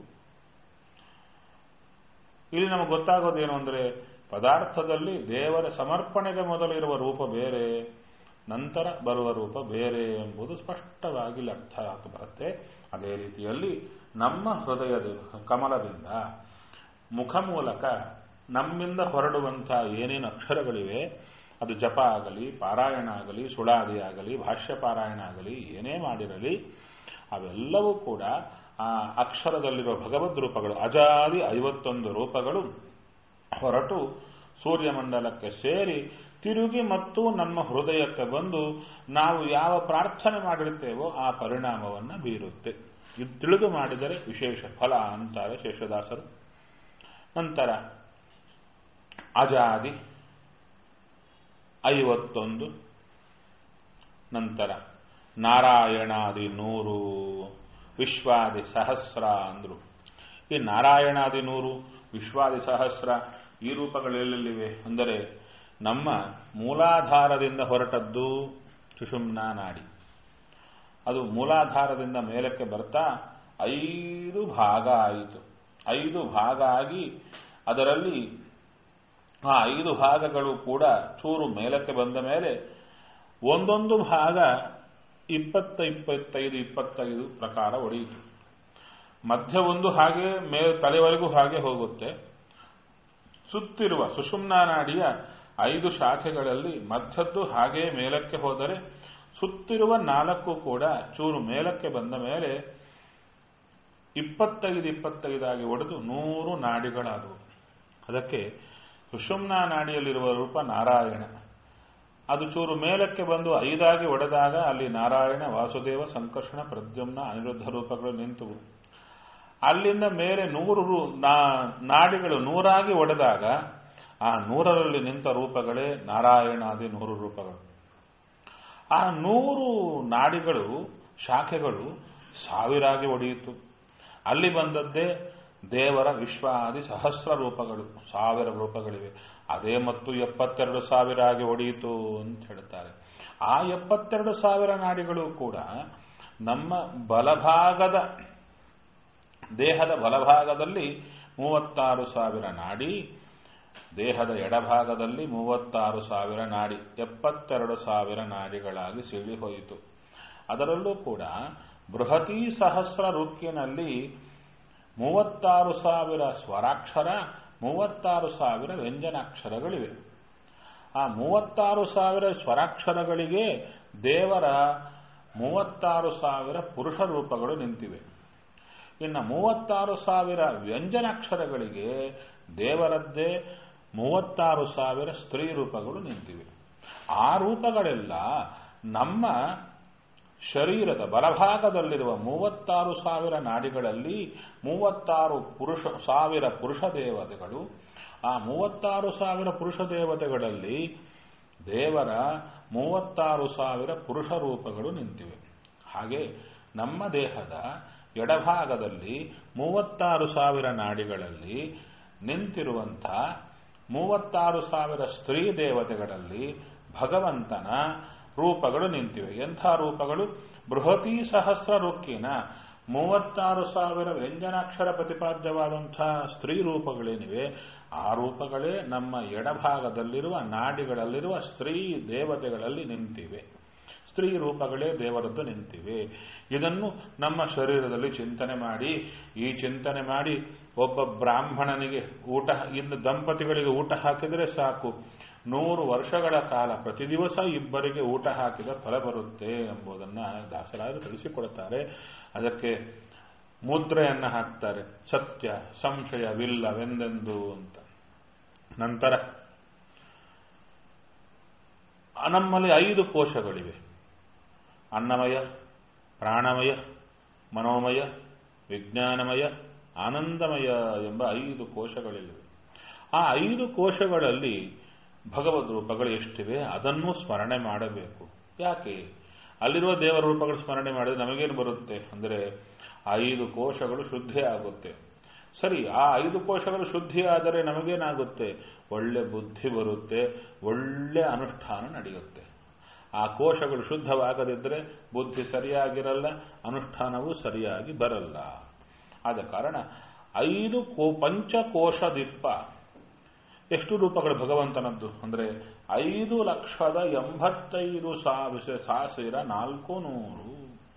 Speaker 1: ಇಲ್ಲಿ ನಮಗೆ ಗೊತ್ತಾಗೋದೇನು ಅಂದರೆ ಪದಾರ್ಥದಲ್ಲಿ ದೇವರ ಸಮರ್ಪಣೆಗೆ ಮೊದಲಿರುವ ರೂಪ ಬೇರೆ ನಂತರ ಬರುವ ರೂಪ ಬೇರೆ ಎಂಬುದು ಸ್ಪಷ್ಟವಾಗಿ ಇಲ್ಲಿ ಅರ್ಥ ಆಗಿ ಬರುತ್ತೆ ಅದೇ ರೀತಿಯಲ್ಲಿ ನಮ್ಮ ಹೃದಯದ ಕಮಲದಿಂದ ಮುಖ ಮೂಲಕ ನಮ್ಮಿಂದ ಹೊರಡುವಂತಹ ಏನೇನು ಅಕ್ಷರಗಳಿವೆ ಅದು ಜಪ ಆಗಲಿ ಪಾರಾಯಣ ಆಗಲಿ ಸುಳಾದಿ ಆಗಲಿ ಭಾಷ್ಯ ಪಾರಾಯಣ ಆಗಲಿ ಏನೇ ಮಾಡಿರಲಿ ಅವೆಲ್ಲವೂ ಕೂಡ ಆ ಅಕ್ಷರದಲ್ಲಿರುವ ಭಗವದ್ ರೂಪಗಳು ಅಜಾದಿ ಐವತ್ತೊಂದು ರೂಪಗಳು ಹೊರಟು ಸೂರ್ಯಮಂಡಲಕ್ಕೆ ಸೇರಿ ತಿರುಗಿ ಮತ್ತು ನಮ್ಮ ಹೃದಯಕ್ಕೆ ಬಂದು ನಾವು ಯಾವ ಪ್ರಾರ್ಥನೆ ಮಾಡಿರುತ್ತೇವೋ ಆ ಪರಿಣಾಮವನ್ನು ಬೀರುತ್ತೆ ಇದು ತಿಳಿದು ಮಾಡಿದರೆ ವಿಶೇಷ ಫಲ ಅಂತಾರೆ ಶೇಷದಾಸರು ನಂತರ ಅಜಾದಿ ಐವತ್ತೊಂದು ನಂತರ ನಾರಾಯಣಾದಿ ನೂರು ವಿಶ್ವಾದಿ ಸಹಸ್ರ ಅಂದ್ರು ಈ ನಾರಾಯಣಾದಿ ನೂರು ವಿಶ್ವಾದಿ ಸಹಸ್ರ ಈ ರೂಪಗಳೆಲ್ಲಿವೆ ಅಂದರೆ ನಮ್ಮ ಮೂಲಾಧಾರದಿಂದ ಹೊರಟದ್ದು ಸುಷುಮ್ನಾ ನಾಡಿ ಅದು ಮೂಲಾಧಾರದಿಂದ ಮೇಲಕ್ಕೆ ಬರ್ತಾ ಐದು ಭಾಗ ಆಯಿತು ಐದು ಭಾಗ ಆಗಿ ಅದರಲ್ಲಿ ಆ ಐದು ಭಾಗಗಳು ಕೂಡ ಚೂರು ಮೇಲಕ್ಕೆ ಬಂದ ಮೇಲೆ ಒಂದೊಂದು ಭಾಗ ಇಪ್ಪತ್ತ ಇಪ್ಪತ್ತೈದು ಇಪ್ಪತ್ತೈದು ಪ್ರಕಾರ ಒಡೆಯಿತು ಮಧ್ಯ ಒಂದು ಹಾಗೆ ಮೇ ತಲೆವರೆಗೂ ಹಾಗೆ ಹೋಗುತ್ತೆ ಸುತ್ತಿರುವ ಸುಷುಮ್ನಾ ನಾಡಿಯ ಐದು ಶಾಖೆಗಳಲ್ಲಿ ಮಧ್ಯದ್ದು ಹಾಗೆ ಮೇಲಕ್ಕೆ ಹೋದರೆ ಸುತ್ತಿರುವ ನಾಲ್ಕು ಕೂಡ ಚೂರು ಮೇಲಕ್ಕೆ ಬಂದ ಮೇಲೆ ಇಪ್ಪತ್ತೈದು ಇಪ್ಪತ್ತೈದಾಗಿ ಒಡೆದು ನೂರು ನಾಡಿಗಳಾದವು ಅದಕ್ಕೆ ಸುಷುಮ್ನಾ ನಾಡಿಯಲ್ಲಿರುವ ರೂಪ ನಾರಾಯಣ ಅದು ಚೂರು ಮೇಲಕ್ಕೆ ಬಂದು ಐದಾಗಿ ಒಡೆದಾಗ ಅಲ್ಲಿ ನಾರಾಯಣ ವಾಸುದೇವ ಸಂಕರ್ಷಣ ಪ್ರದ್ಯುಮ್ನ ಅನಿರುದ್ಧ ರೂಪಗಳು ನಿಂತವು ಅಲ್ಲಿಂದ ಮೇಲೆ ನೂರು ನಾಡಿಗಳು ನೂರಾಗಿ ಒಡೆದಾಗ ಆ ನೂರರಲ್ಲಿ ನಿಂತ ರೂಪಗಳೇ ನಾರಾಯಣಾದಿ ನೂರು ರೂಪಗಳು ಆ ನೂರು ನಾಡಿಗಳು ಶಾಖೆಗಳು ಸಾವಿರಾಗಿ ಒಡೆಯಿತು ಅಲ್ಲಿ ಬಂದದ್ದೇ ದೇವರ ವಿಶ್ವಾದಿ ಸಹಸ್ರ ರೂಪಗಳು ಸಾವಿರ ರೂಪಗಳಿವೆ ಅದೇ ಮತ್ತು ಎಪ್ಪತ್ತೆರಡು ಸಾವಿರ ಆಗಿ ಒಡೆಯಿತು ಅಂತ ಹೇಳ್ತಾರೆ ಆ ಎಪ್ಪತ್ತೆರಡು ಸಾವಿರ ನಾಡಿಗಳು ಕೂಡ ನಮ್ಮ ಬಲಭಾಗದ ದೇಹದ ಬಲಭಾಗದಲ್ಲಿ ಮೂವತ್ತಾರು ಸಾವಿರ ನಾಡಿ ದೇಹದ ಎಡಭಾಗದಲ್ಲಿ ಮೂವತ್ತಾರು ಸಾವಿರ ನಾಡಿ ಎಪ್ಪತ್ತೆರಡು ಸಾವಿರ ನಾಡಿಗಳಾಗಿ ಸಿಳಿ ಹೋಯಿತು ಅದರಲ್ಲೂ ಕೂಡ ಬೃಹತಿ ಸಹಸ್ರ ರುಕ್ಕಿನಲ್ಲಿ ಮೂವತ್ತಾರು ಸಾವಿರ ಸ್ವರಾಕ್ಷರ ಮೂವತ್ತಾರು ಸಾವಿರ ವ್ಯಂಜನಾಕ್ಷರಗಳಿವೆ ಆ ಮೂವತ್ತಾರು ಸಾವಿರ ಸ್ವರಾಕ್ಷರಗಳಿಗೆ ದೇವರ ಮೂವತ್ತಾರು ಸಾವಿರ ಪುರುಷ ರೂಪಗಳು ನಿಂತಿವೆ ಇನ್ನು ಮೂವತ್ತಾರು ಸಾವಿರ ವ್ಯಂಜನಾಕ್ಷರಗಳಿಗೆ ದೇವರದ್ದೇ ಮೂವತ್ತಾರು ಸಾವಿರ ಸ್ತ್ರೀ ರೂಪಗಳು ನಿಂತಿವೆ ಆ ರೂಪಗಳೆಲ್ಲ ನಮ್ಮ ಶರೀರದ ಬಲಭಾಗದಲ್ಲಿರುವ ಮೂವತ್ತಾರು ಸಾವಿರ ನಾಡಿಗಳಲ್ಲಿ ಮೂವತ್ತಾರು ಪುರುಷ ಸಾವಿರ ಪುರುಷ ದೇವತೆಗಳು ಆ ಮೂವತ್ತಾರು ಸಾವಿರ ಪುರುಷ ದೇವತೆಗಳಲ್ಲಿ ದೇವರ ಮೂವತ್ತಾರು ಸಾವಿರ ಪುರುಷ ರೂಪಗಳು ನಿಂತಿವೆ ಹಾಗೆ ನಮ್ಮ ದೇಹದ ಎಡಭಾಗದಲ್ಲಿ ಮೂವತ್ತಾರು ಸಾವಿರ ನಾಡಿಗಳಲ್ಲಿ ನಿಂತಿರುವಂಥ ಮೂವತ್ತಾರು ಸಾವಿರ ಸ್ತ್ರೀ ದೇವತೆಗಳಲ್ಲಿ ಭಗವಂತನ ರೂಪಗಳು ನಿಂತಿವೆ ಎಂಥ ರೂಪಗಳು ಬೃಹತಿ ಸಹಸ್ರ ರುಕ್ಕಿನ ಮೂವತ್ತಾರು ಸಾವಿರ ವ್ಯಂಜನಾಕ್ಷರ ಪ್ರತಿಪಾದ್ಯವಾದಂತಹ ಸ್ತ್ರೀ ರೂಪಗಳೇನಿವೆ ಆ ರೂಪಗಳೇ ನಮ್ಮ ಎಡಭಾಗದಲ್ಲಿರುವ ನಾಡಿಗಳಲ್ಲಿರುವ ಸ್ತ್ರೀ ದೇವತೆಗಳಲ್ಲಿ ನಿಂತಿವೆ ಸ್ತ್ರೀ ರೂಪಗಳೇ ದೇವರದ್ದು ನಿಂತಿವೆ ಇದನ್ನು ನಮ್ಮ ಶರೀರದಲ್ಲಿ ಚಿಂತನೆ ಮಾಡಿ ಈ ಚಿಂತನೆ ಮಾಡಿ ಒಬ್ಬ ಬ್ರಾಹ್ಮಣನಿಗೆ ಊಟ ಇನ್ನು ದಂಪತಿಗಳಿಗೆ ಊಟ ಹಾಕಿದರೆ ಸಾಕು ನೂರು ವರ್ಷಗಳ ಕಾಲ ಪ್ರತಿ ದಿವಸ ಇಬ್ಬರಿಗೆ ಊಟ ಹಾಕಿದ ಫಲ ಬರುತ್ತೆ ಎಂಬುದನ್ನು ದಾಸರಾಯರು ತಿಳಿಸಿಕೊಡುತ್ತಾರೆ ಅದಕ್ಕೆ ಮುದ್ರೆಯನ್ನು ಹಾಕ್ತಾರೆ ಸತ್ಯ ಸಂಶಯವಿಲ್ಲವೆಂದೆಂದು ಅಂತ ನಂತರ ನಮ್ಮಲ್ಲಿ ಐದು ಕೋಶಗಳಿವೆ ಅನ್ನಮಯ ಪ್ರಾಣಮಯ ಮನೋಮಯ ವಿಜ್ಞಾನಮಯ ಆನಂದಮಯ ಎಂಬ ಐದು ಕೋಶಗಳಿವೆ ಆ ಐದು ಕೋಶಗಳಲ್ಲಿ ಭಗವದ್ ರೂಪಗಳು ಎಷ್ಟಿವೆ ಅದನ್ನು ಸ್ಮರಣೆ ಮಾಡಬೇಕು ಯಾಕೆ ಅಲ್ಲಿರುವ ದೇವರ ರೂಪಗಳು ಸ್ಮರಣೆ ಮಾಡಿದ್ರೆ ನಮಗೇನು ಬರುತ್ತೆ ಅಂದರೆ ಐದು ಕೋಶಗಳು ಶುದ್ಧಿ ಆಗುತ್ತೆ ಸರಿ ಆ ಐದು ಕೋಶಗಳು ಶುದ್ಧಿ ಆದರೆ ನಮಗೇನಾಗುತ್ತೆ ಒಳ್ಳೆ ಬುದ್ಧಿ ಬರುತ್ತೆ ಒಳ್ಳೆ ಅನುಷ್ಠಾನ ನಡೆಯುತ್ತೆ ಆ ಕೋಶಗಳು ಶುದ್ಧವಾಗದಿದ್ದರೆ ಬುದ್ಧಿ ಸರಿಯಾಗಿರಲ್ಲ ಅನುಷ್ಠಾನವೂ ಸರಿಯಾಗಿ ಬರಲ್ಲ ಆದ ಕಾರಣ ಐದು ಕೋ ಪಂಚಕೋಶ ದಿಪ್ಪ ಎಷ್ಟು ರೂಪಗಳು ಭಗವಂತನದ್ದು ಅಂದರೆ ಐದು ಲಕ್ಷದ ಎಂಬತ್ತೈದು ಸಾವಿರ ಸಾವಿರ ನಾಲ್ಕು ನೂರು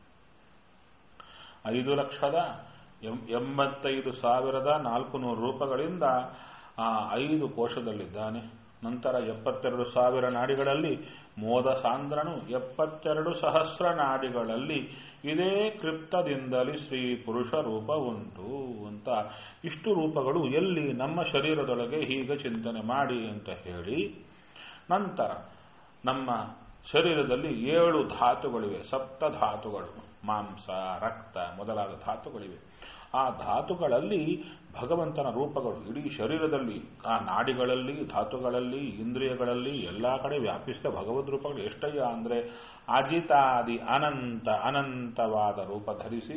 Speaker 1: ಐದು ಲಕ್ಷದ ಎಂಬತ್ತೈದು ಸಾವಿರದ ನಾಲ್ಕು ನೂರು ರೂಪಗಳಿಂದ ಆ ಐದು ಕೋಶದಲ್ಲಿದ್ದಾನೆ ನಂತರ ಎಪ್ಪತ್ತೆರಡು ಸಾವಿರ ನಾಡಿಗಳಲ್ಲಿ ಮೋದ ಸಾಂದ್ರನು ಎಪ್ಪತ್ತೆರಡು ಸಹಸ್ರ ನಾಡಿಗಳಲ್ಲಿ ಇದೇ ಕೃಪ್ತದಿಂದಲೇ ಶ್ರೀ ಪುರುಷ ರೂಪ ಉಂಟು ಅಂತ ಇಷ್ಟು ರೂಪಗಳು ಎಲ್ಲಿ ನಮ್ಮ ಶರೀರದೊಳಗೆ ಹೀಗೆ ಚಿಂತನೆ ಮಾಡಿ ಅಂತ ಹೇಳಿ ನಂತರ ನಮ್ಮ ಶರೀರದಲ್ಲಿ ಏಳು ಧಾತುಗಳಿವೆ ಸಪ್ತ ಧಾತುಗಳು ಮಾಂಸ ರಕ್ತ ಮೊದಲಾದ ಧಾತುಗಳಿವೆ ಆ ಧಾತುಗಳಲ್ಲಿ ಭಗವಂತನ ರೂಪಗಳು ಇಡೀ ಶರೀರದಲ್ಲಿ ಆ ನಾಡಿಗಳಲ್ಲಿ ಧಾತುಗಳಲ್ಲಿ ಇಂದ್ರಿಯಗಳಲ್ಲಿ ಎಲ್ಲ ಕಡೆ ವ್ಯಾಪಿಸಿದ ಭಗವದ್ ರೂಪಗಳು ಎಷ್ಟಯ್ಯ ಅಂದರೆ ಅಜಿತಾದಿ ಅನಂತ ಅನಂತವಾದ ರೂಪ ಧರಿಸಿ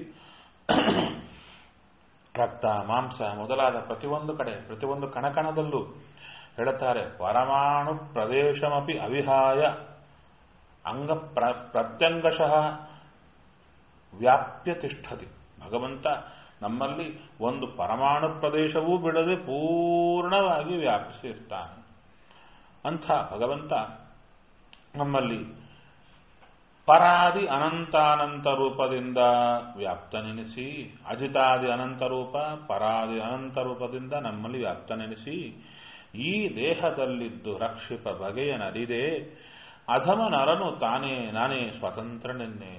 Speaker 1: ರಕ್ತ ಮಾಂಸ ಮೊದಲಾದ ಪ್ರತಿಯೊಂದು ಕಡೆ ಪ್ರತಿಯೊಂದು ಕಣಕಣದಲ್ಲೂ ಹೇಳುತ್ತಾರೆ ಪರಮಾಣು ಪ್ರದೇಶಮಪಿ ಅವಿಹಾಯ ಅಂಗ ಪ್ರ ಪ್ರತ್ಯಂಗಶಃ ವ್ಯಾಪ್ಯ ತಿಷ್ಠತಿ ಭಗವಂತ ನಮ್ಮಲ್ಲಿ ಒಂದು ಪರಮಾಣು ಪ್ರದೇಶವೂ ಬಿಡದೆ ಪೂರ್ಣವಾಗಿ ವ್ಯಾಪಿಸಿರ್ತಾನೆ ಅಂಥ ಭಗವಂತ ನಮ್ಮಲ್ಲಿ ಪರಾದಿ ಅನಂತಾನಂತ ರೂಪದಿಂದ ವ್ಯಾಪ್ತನೆನಿಸಿ ಅಜಿತಾದಿ ಅನಂತ ರೂಪ ಪರಾದಿ ಅನಂತ ರೂಪದಿಂದ ನಮ್ಮಲ್ಲಿ ವ್ಯಾಪ್ತನೆನಿಸಿ ಈ ದೇಹದಲ್ಲಿದ್ದು ರಕ್ಷಿಪ ಬಗೆಯ ನರಿದೆ ಅಧಮ ನರನು ತಾನೇ ನಾನೇ ಸ್ವತಂತ್ರನೆನ್ನೇ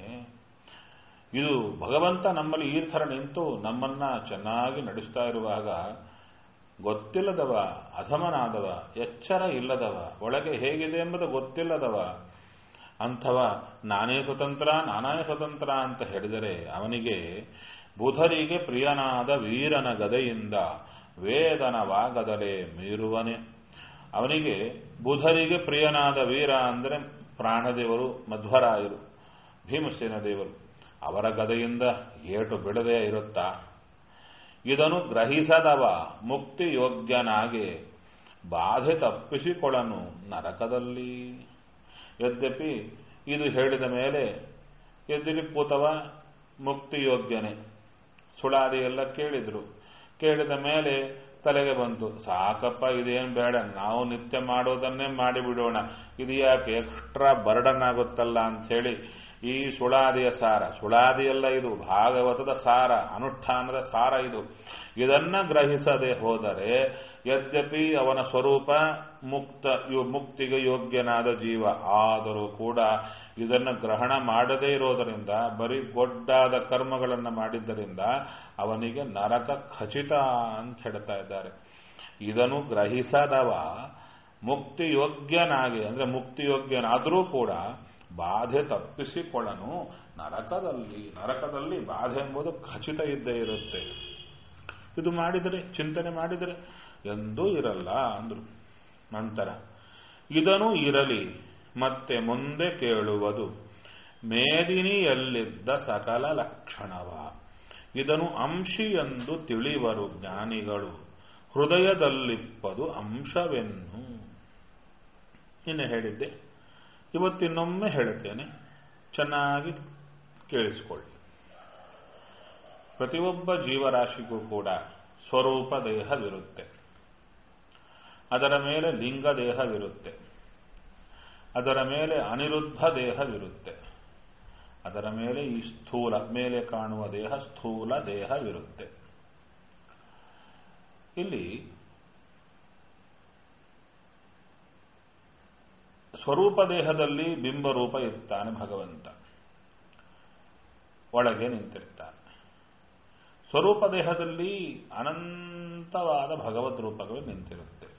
Speaker 1: ಇದು ಭಗವಂತ ನಮ್ಮಲ್ಲಿ ಈ ಥರ ನಿಂತು ನಮ್ಮನ್ನ ಚೆನ್ನಾಗಿ ನಡೆಸ್ತಾ ಇರುವಾಗ ಗೊತ್ತಿಲ್ಲದವ ಅಧಮನಾದವ ಎಚ್ಚರ ಇಲ್ಲದವ ಒಳಗೆ ಹೇಗಿದೆ ಎಂಬುದು ಗೊತ್ತಿಲ್ಲದವ ಅಂಥವ ನಾನೇ ಸ್ವತಂತ್ರ ನಾನೇ ಸ್ವತಂತ್ರ ಅಂತ ಹೇಳಿದರೆ ಅವನಿಗೆ ಬುಧರಿಗೆ ಪ್ರಿಯನಾದ ವೀರನ ಗದೆಯಿಂದ ವೇದನವಾಗದಲೇ ಮೀರುವನೆ ಅವನಿಗೆ ಬುಧರಿಗೆ ಪ್ರಿಯನಾದ ವೀರ ಅಂದರೆ ಪ್ರಾಣದೇವರು ಮಧ್ವರಾಯರು ಭೀಮಸೇನ ದೇವರು ಅವರ ಗದೆಯಿಂದ ಏಟು ಬಿಡದೆ ಇರುತ್ತಾ ಇದನ್ನು ಗ್ರಹಿಸದವ ಮುಕ್ತಿ ಯೋಗ್ಯನಾಗಿ ಬಾಧೆ ತಪ್ಪಿಸಿಕೊಳ್ಳನು ನರಕದಲ್ಲಿ ಯದ್ಯಪಿ ಇದು ಹೇಳಿದ ಮೇಲೆ ಎದ್ದಿರಿ ಕೂತವ ಮುಕ್ತಿ ಯೋಗ್ಯನೇ ಸುಳಾದಿ ಎಲ್ಲ ಕೇಳಿದ್ರು ಕೇಳಿದ ಮೇಲೆ ತಲೆಗೆ ಬಂತು ಸಾಕಪ್ಪ ಇದೇನು ಬೇಡ ನಾವು ನಿತ್ಯ ಮಾಡೋದನ್ನೇ ಮಾಡಿಬಿಡೋಣ ಇದು ಯಾಕೆ ಎಕ್ಸ್ಟ್ರಾ ಬರ್ಡನ್ ಆಗುತ್ತಲ್ಲ ಅಂಥೇಳಿ ಈ ಸುಳಾದಿಯ ಸಾರ ಸುಳಾದಿಯಲ್ಲ ಇದು ಭಾಗವತದ ಸಾರ ಅನುಷ್ಠಾನದ ಸಾರ ಇದು ಇದನ್ನ ಗ್ರಹಿಸದೆ ಹೋದರೆ ಯದ್ಯಪಿ ಅವನ ಸ್ವರೂಪ ಮುಕ್ತ ಮುಕ್ತಿಗೆ ಯೋಗ್ಯನಾದ ಜೀವ ಆದರೂ ಕೂಡ ಇದನ್ನು ಗ್ರಹಣ ಮಾಡದೇ ಇರೋದರಿಂದ ಬರೀ ಗೊಡ್ಡಾದ ಕರ್ಮಗಳನ್ನು ಮಾಡಿದ್ದರಿಂದ ಅವನಿಗೆ ನರಕ ಖಚಿತ ಅಂತ ಹೇಳ್ತಾ ಇದ್ದಾರೆ ಇದನ್ನು ಗ್ರಹಿಸದವ ಮುಕ್ತಿಯೋಗ್ಯನಾಗಿ ಅಂದ್ರೆ ಮುಕ್ತಿಯೋಗ್ಯನಾದರೂ ಕೂಡ ಬಾಧೆ ತಪ್ಪಿಸಿಕೊಳ್ಳನು ನರಕದಲ್ಲಿ ನರಕದಲ್ಲಿ ಬಾಧೆ ಎಂಬುದು ಖಚಿತ ಇದ್ದೇ ಇರುತ್ತೆ ಇದು ಮಾಡಿದರೆ ಚಿಂತನೆ ಮಾಡಿದರೆ ಎಂದೂ ಇರಲ್ಲ ಅಂದ್ರು ನಂತರ ಇದನು ಇರಲಿ ಮತ್ತೆ ಮುಂದೆ ಕೇಳುವುದು ಮೇದಿನಿಯಲ್ಲಿದ್ದ ಸಕಲ ಲಕ್ಷಣವ ಇದನು ಅಂಶಿ ಎಂದು ತಿಳಿವರು ಜ್ಞಾನಿಗಳು ಹೃದಯದಲ್ಲಿಪ್ಪದು ಅಂಶವೆನ್ನು ಇನ್ನು ಹೇಳಿದ್ದೆ ಇವತ್ತಿನ್ನೊಮ್ಮೆ ಹೇಳುತ್ತೇನೆ ಚೆನ್ನಾಗಿ ಕೇಳಿಸಿಕೊಳ್ಳಿ ಪ್ರತಿಯೊಬ್ಬ ಜೀವರಾಶಿಗೂ ಕೂಡ ಸ್ವರೂಪ ದೇಹವಿರುತ್ತೆ ಅದರ ಮೇಲೆ ಲಿಂಗ ದೇಹವಿರುತ್ತೆ ಅದರ ಮೇಲೆ ಅನಿರುದ್ಧ ದೇಹವಿರುತ್ತೆ ಅದರ ಮೇಲೆ ಈ ಸ್ಥೂಲ ಮೇಲೆ ಕಾಣುವ ದೇಹ ಸ್ಥೂಲ ದೇಹವಿರುತ್ತೆ ಇಲ್ಲಿ ಸ್ವರೂಪ ದೇಹದಲ್ಲಿ ಬಿಂಬರೂಪ ಇರ್ತಾನೆ ಭಗವಂತ ಒಳಗೆ ನಿಂತಿರ್ತಾನೆ ಸ್ವರೂಪ ದೇಹದಲ್ಲಿ ಅನಂತವಾದ ಭಗವದ್ ರೂಪಗಳು ನಿಂತಿರುತ್ತೆ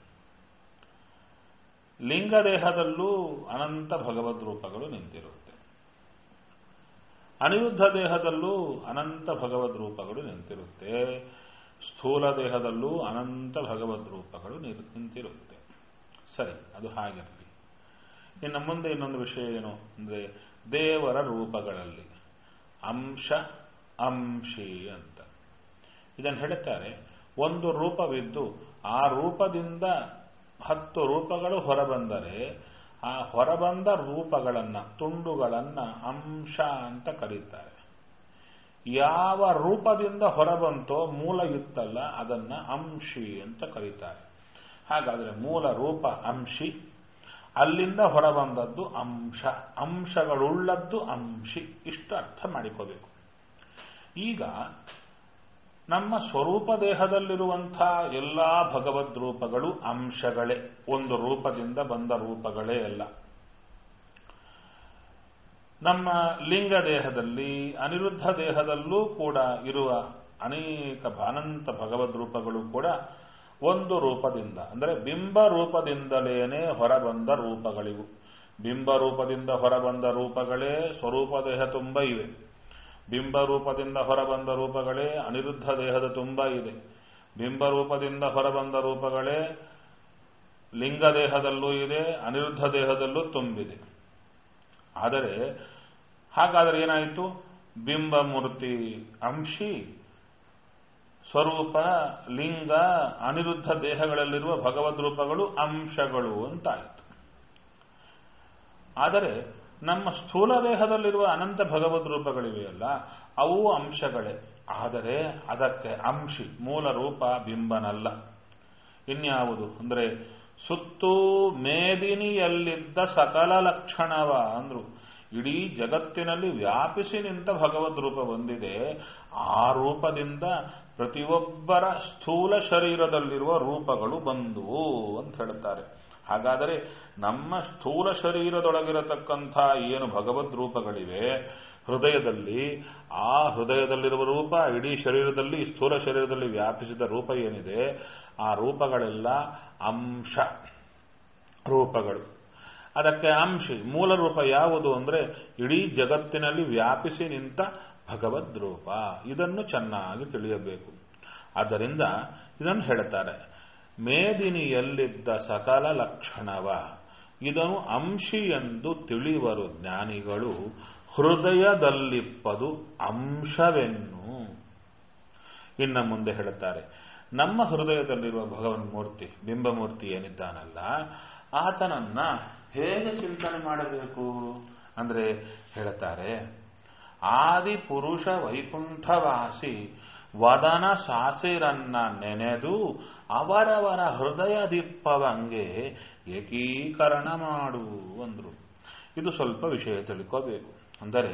Speaker 1: ಲಿಂಗ ದೇಹದಲ್ಲೂ ಅನಂತ ಭಗವದ್ ರೂಪಗಳು ನಿಂತಿರುತ್ತೆ ಅನಿರುದ್ಧ ದೇಹದಲ್ಲೂ ಅನಂತ ಭಗವದ್ ರೂಪಗಳು ನಿಂತಿರುತ್ತೆ ಸ್ಥೂಲ ದೇಹದಲ್ಲೂ ಅನಂತ ಭಗವದ್ ರೂಪಗಳು ನಿಂತಿರುತ್ತೆ ಸರಿ ಅದು ಹಾಗಿರಲಿ ಇನ್ನು ಮುಂದೆ ಇನ್ನೊಂದು ವಿಷಯ ಏನು ಅಂದರೆ ದೇವರ ರೂಪಗಳಲ್ಲಿ ಅಂಶ ಅಂಶಿ ಅಂತ ಇದನ್ನು ಹೇಳುತ್ತಾರೆ ಒಂದು ರೂಪವಿದ್ದು ಆ ರೂಪದಿಂದ ಹತ್ತು ರೂಪಗಳು ಹೊರಬಂದರೆ ಆ ಹೊರಬಂದ ರೂಪಗಳನ್ನ ತುಂಡುಗಳನ್ನ ಅಂಶ ಅಂತ ಕರೀತಾರೆ ಯಾವ ರೂಪದಿಂದ ಹೊರಬಂತೋ ಮೂಲ ಇತ್ತಲ್ಲ ಅದನ್ನ ಅಂಶಿ ಅಂತ ಕರೀತಾರೆ ಹಾಗಾದರೆ ಮೂಲ ರೂಪ ಅಂಶಿ ಅಲ್ಲಿಂದ ಹೊರಬಂದದ್ದು ಅಂಶ ಅಂಶಗಳುಳ್ಳದ್ದು ಅಂಶಿ ಇಷ್ಟು ಅರ್ಥ ಮಾಡಿಕೋಬೇಕು ಈಗ ನಮ್ಮ ಸ್ವರೂಪ ದೇಹದಲ್ಲಿರುವಂತಹ ಎಲ್ಲಾ ಭಗವದ್ ರೂಪಗಳು ಅಂಶಗಳೇ ಒಂದು ರೂಪದಿಂದ ಬಂದ ರೂಪಗಳೇ ಅಲ್ಲ ನಮ್ಮ ಲಿಂಗ ದೇಹದಲ್ಲಿ ಅನಿರುದ್ಧ ದೇಹದಲ್ಲೂ ಕೂಡ ಇರುವ ಅನೇಕ ಅನಂತ ಭಗವದ್ ರೂಪಗಳು ಕೂಡ ಒಂದು ರೂಪದಿಂದ ಅಂದರೆ ಬಿಂಬ ರೂಪದಿಂದಲೇನೆ ಹೊರಬಂದ ರೂಪಗಳಿವು ಬಿಂಬ ರೂಪದಿಂದ ಹೊರಬಂದ ರೂಪಗಳೇ ಸ್ವರೂಪ ದೇಹ ತುಂಬ ಇವೆ ಬಿಂಬ ರೂಪದಿಂದ ಹೊರಬಂದ ರೂಪಗಳೇ ಅನಿರುದ್ಧ ದೇಹದ ತುಂಬ ಇದೆ ಬಿಂಬ ರೂಪದಿಂದ ಹೊರಬಂದ ರೂಪಗಳೇ ಲಿಂಗ ದೇಹದಲ್ಲೂ ಇದೆ ಅನಿರುದ್ಧ ದೇಹದಲ್ಲೂ ತುಂಬಿದೆ ಆದರೆ ಹಾಗಾದರೆ ಏನಾಯಿತು ಬಿಂಬ ಮೂರ್ತಿ ಅಂಶಿ ಸ್ವರೂಪ ಲಿಂಗ ಅನಿರುದ್ಧ ದೇಹಗಳಲ್ಲಿರುವ ಭಗವದ್ ರೂಪಗಳು ಅಂಶಗಳು ಅಂತಾಯಿತು ಆದರೆ ನಮ್ಮ ಸ್ಥೂಲ ದೇಹದಲ್ಲಿರುವ ಅನಂತ ಭಗವದ್ ರೂಪಗಳಿವೆಯಲ್ಲ ಅವು ಅಂಶಗಳೇ ಆದರೆ ಅದಕ್ಕೆ ಅಂಶಿ ಮೂಲ ರೂಪ ಬಿಂಬನಲ್ಲ ಇನ್ಯಾವುದು ಅಂದರೆ ಸುತ್ತೂ ಮೇದಿನಿಯಲ್ಲಿದ್ದ ಸಕಲ ಲಕ್ಷಣವ ಅಂದ್ರು ಇಡೀ ಜಗತ್ತಿನಲ್ಲಿ ವ್ಯಾಪಿಸಿ ನಿಂತ ಭಗವದ್ ರೂಪ ಬಂದಿದೆ ಆ ರೂಪದಿಂದ ಪ್ರತಿಯೊಬ್ಬರ ಸ್ಥೂಲ ಶರೀರದಲ್ಲಿರುವ ರೂಪಗಳು ಬಂದುವು ಅಂತ ಹೇಳ್ತಾರೆ ಹಾಗಾದರೆ ನಮ್ಮ ಸ್ಥೂಲ ಶರೀರದೊಳಗಿರತಕ್ಕಂಥ ಏನು ಭಗವದ್ ರೂಪಗಳಿವೆ ಹೃದಯದಲ್ಲಿ ಆ ಹೃದಯದಲ್ಲಿರುವ ರೂಪ ಇಡೀ ಶರೀರದಲ್ಲಿ ಸ್ಥೂಲ ಶರೀರದಲ್ಲಿ ವ್ಯಾಪಿಸಿದ ರೂಪ ಏನಿದೆ ಆ ರೂಪಗಳೆಲ್ಲ ಅಂಶ ರೂಪಗಳು ಅದಕ್ಕೆ ಅಂಶಿ ಮೂಲ ರೂಪ ಯಾವುದು ಅಂದರೆ ಇಡೀ ಜಗತ್ತಿನಲ್ಲಿ ವ್ಯಾಪಿಸಿ ನಿಂತ ಭಗವದ್ ರೂಪ ಇದನ್ನು ಚೆನ್ನಾಗಿ ತಿಳಿಯಬೇಕು ಆದ್ದರಿಂದ ಇದನ್ನು ಹೇಳ್ತಾರೆ ಮೇದಿನಿಯಲ್ಲಿದ್ದ ಸಕಲ ಲಕ್ಷಣವ ಇದನ್ನು ಅಂಶಿ ಎಂದು ತಿಳಿವರು ಜ್ಞಾನಿಗಳು ಹೃದಯದಲ್ಲಿಪ್ಪದು ಅಂಶವೆನ್ನು ಇನ್ನ ಮುಂದೆ ಹೇಳುತ್ತಾರೆ ನಮ್ಮ ಹೃದಯದಲ್ಲಿರುವ ಭಗವನ್ ಮೂರ್ತಿ ಬಿಂಬಮೂರ್ತಿ ಏನಿದ್ದಾನಲ್ಲ ಆತನನ್ನ ಹೇಗೆ ಚಿಂತನೆ ಮಾಡಬೇಕು ಅಂದ್ರೆ ಹೇಳುತ್ತಾರೆ ಆದಿ ಪುರುಷ ವೈಕುಂಠವಾಸಿ ವದನ ಸಾಸಿರನ್ನ ನೆನೆದು ಅವರವರ ಹೃದಯದಿಪ್ಪವಂಗೆ ಏಕೀಕರಣ ಮಾಡು ಅಂದ್ರು ಇದು ಸ್ವಲ್ಪ ವಿಷಯ ತಿಳ್ಕೋಬೇಕು ಅಂದರೆ